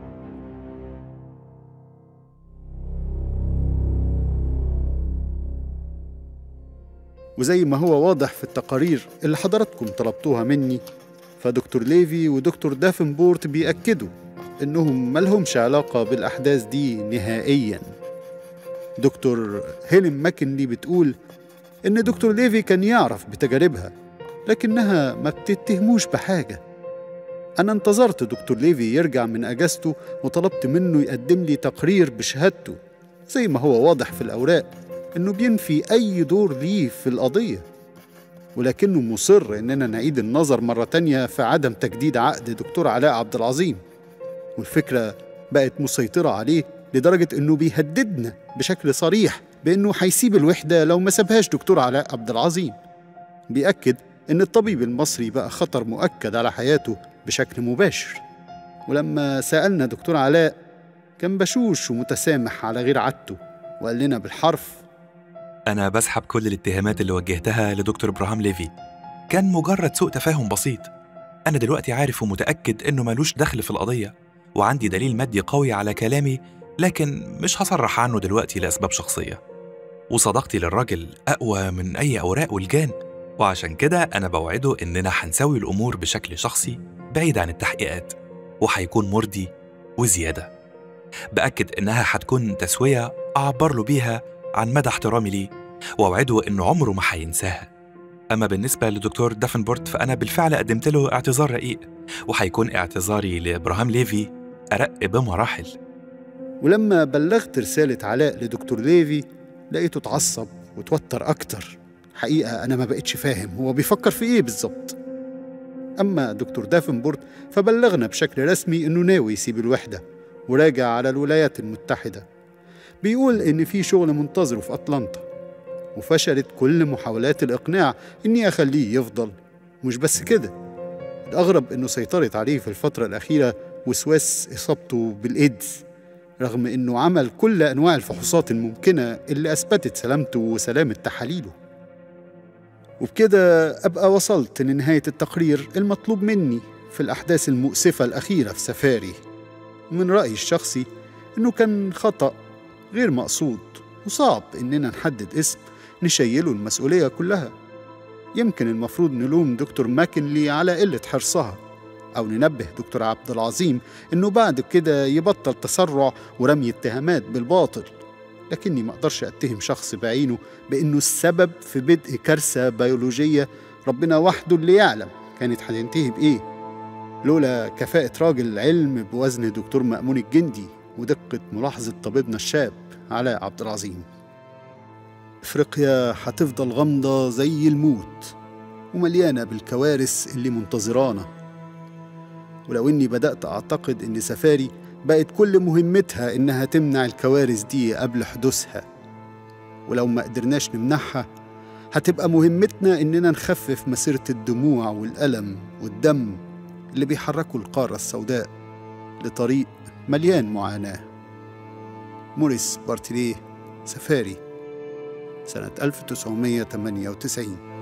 وزي ما هو واضح في التقارير اللي حضراتكم طلبتوها مني فدكتور ليفي ودكتور دافنبورت بيأكدوا إنهم ملهمش علاقة بالأحداث دي نهائياً دكتور هيلين ماكنلي بتقول إن دكتور ليفي كان يعرف بتجاربها لكنها ما بتتهموش بحاجة أنا انتظرت دكتور ليفي يرجع من أجازته وطلبت منه يقدم لي تقرير بشهادته زي ما هو واضح في الأوراق إنه بينفي أي دور ليه في القضية ولكنه مصر إننا نعيد النظر مرة تانية في عدم تجديد عقد دكتور علاء عبد العظيم والفكرة بقت مسيطرة عليه لدرجة إنه بيهددنا بشكل صريح بإنه هيسيب الوحدة لو ما سابهاش دكتور علاء عبد العظيم بيأكد إن الطبيب المصري بقى خطر مؤكد على حياته بشكل مباشر ولما سألنا دكتور علاء كان بشوش ومتسامح على غير عادته وقال لنا بالحرف أنا بسحب كل الاتهامات اللي وجهتها لدكتور إبراهام ليفي كان مجرد سوء تفاهم بسيط أنا دلوقتي عارف ومتأكد إنه ملوش دخل في القضية وعندي دليل مادي قوي على كلامي لكن مش هصرح عنه دلوقتي لأسباب شخصية وصداقتي للراجل أقوى من أي أوراق والجان وعشان كده أنا بوعده إننا هنسوي الأمور بشكل شخصي بعيد عن التحقيقات وهيكون مرضي وزيادة بأكد إنها هتكون تسوية أعبر له بيها عن مدى احترامي ليه وأوعده إنه عمره ما هينساها أما بالنسبة لدكتور دافنبورت فأنا بالفعل قدمت له اعتذار رقيق وهيكون اعتذاري لإبراهام ليفي أرق بمراحل ولما بلغت رسالة علاء لدكتور ليفي لقيته اتعصب وتوتر أكتر حقيقة أنا ما بقتش فاهم هو بيفكر في إيه بالظبط أما دكتور دافنبورت فبلغنا بشكل رسمي إنه ناوي يسيب الوحدة وراجع على الولايات المتحدة بيقول إن في شغل منتظره في أطلانتا وفشلت كل محاولات الإقناع إني أخليه يفضل مش بس كده الأغرب إنه سيطرت عليه في الفترة الأخيرة وسواس إصابته بالإيدز رغم إنه عمل كل أنواع الفحوصات الممكنة اللي أثبتت سلامته وسلامة تحاليله وبكده أبقى وصلت لنهاية التقرير المطلوب مني في الأحداث المؤسفة الأخيرة في سفاري من رأيي الشخصي إنه كان خطأ غير مقصود وصعب إننا نحدد اسم نشيله المسؤولية كلها يمكن المفروض نلوم دكتور ماكنلي على قلة حرصها أو ننبه دكتور عبد العظيم إنه بعد كده يبطل تسرع ورمي اتهامات بالباطل لكني ما أقدرش أتهم شخص بعينه بإنه السبب في بدء كارثة بيولوجية ربنا وحده اللي يعلم كانت هتنتهي بإيه لولا كفاءة راجل علم بوزن دكتور مأمون الجندي ودقة ملاحظة طبيبنا الشاب علاء عبد العظيم افريقيا هتفضل غامضة زي الموت ومليانة بالكوارث اللي منتظرانا ولو اني بدأت اعتقد ان سفاري بقت كل مهمتها انها تمنع الكوارث دي قبل حدوثها ولو ما قدرناش نمنعها هتبقى مهمتنا اننا نخفف مسيرة الدموع والألم والدم اللي بيحركوا القارة السوداء لطريق مليان معاناة موريس بارتيليه سفاري سنة 1998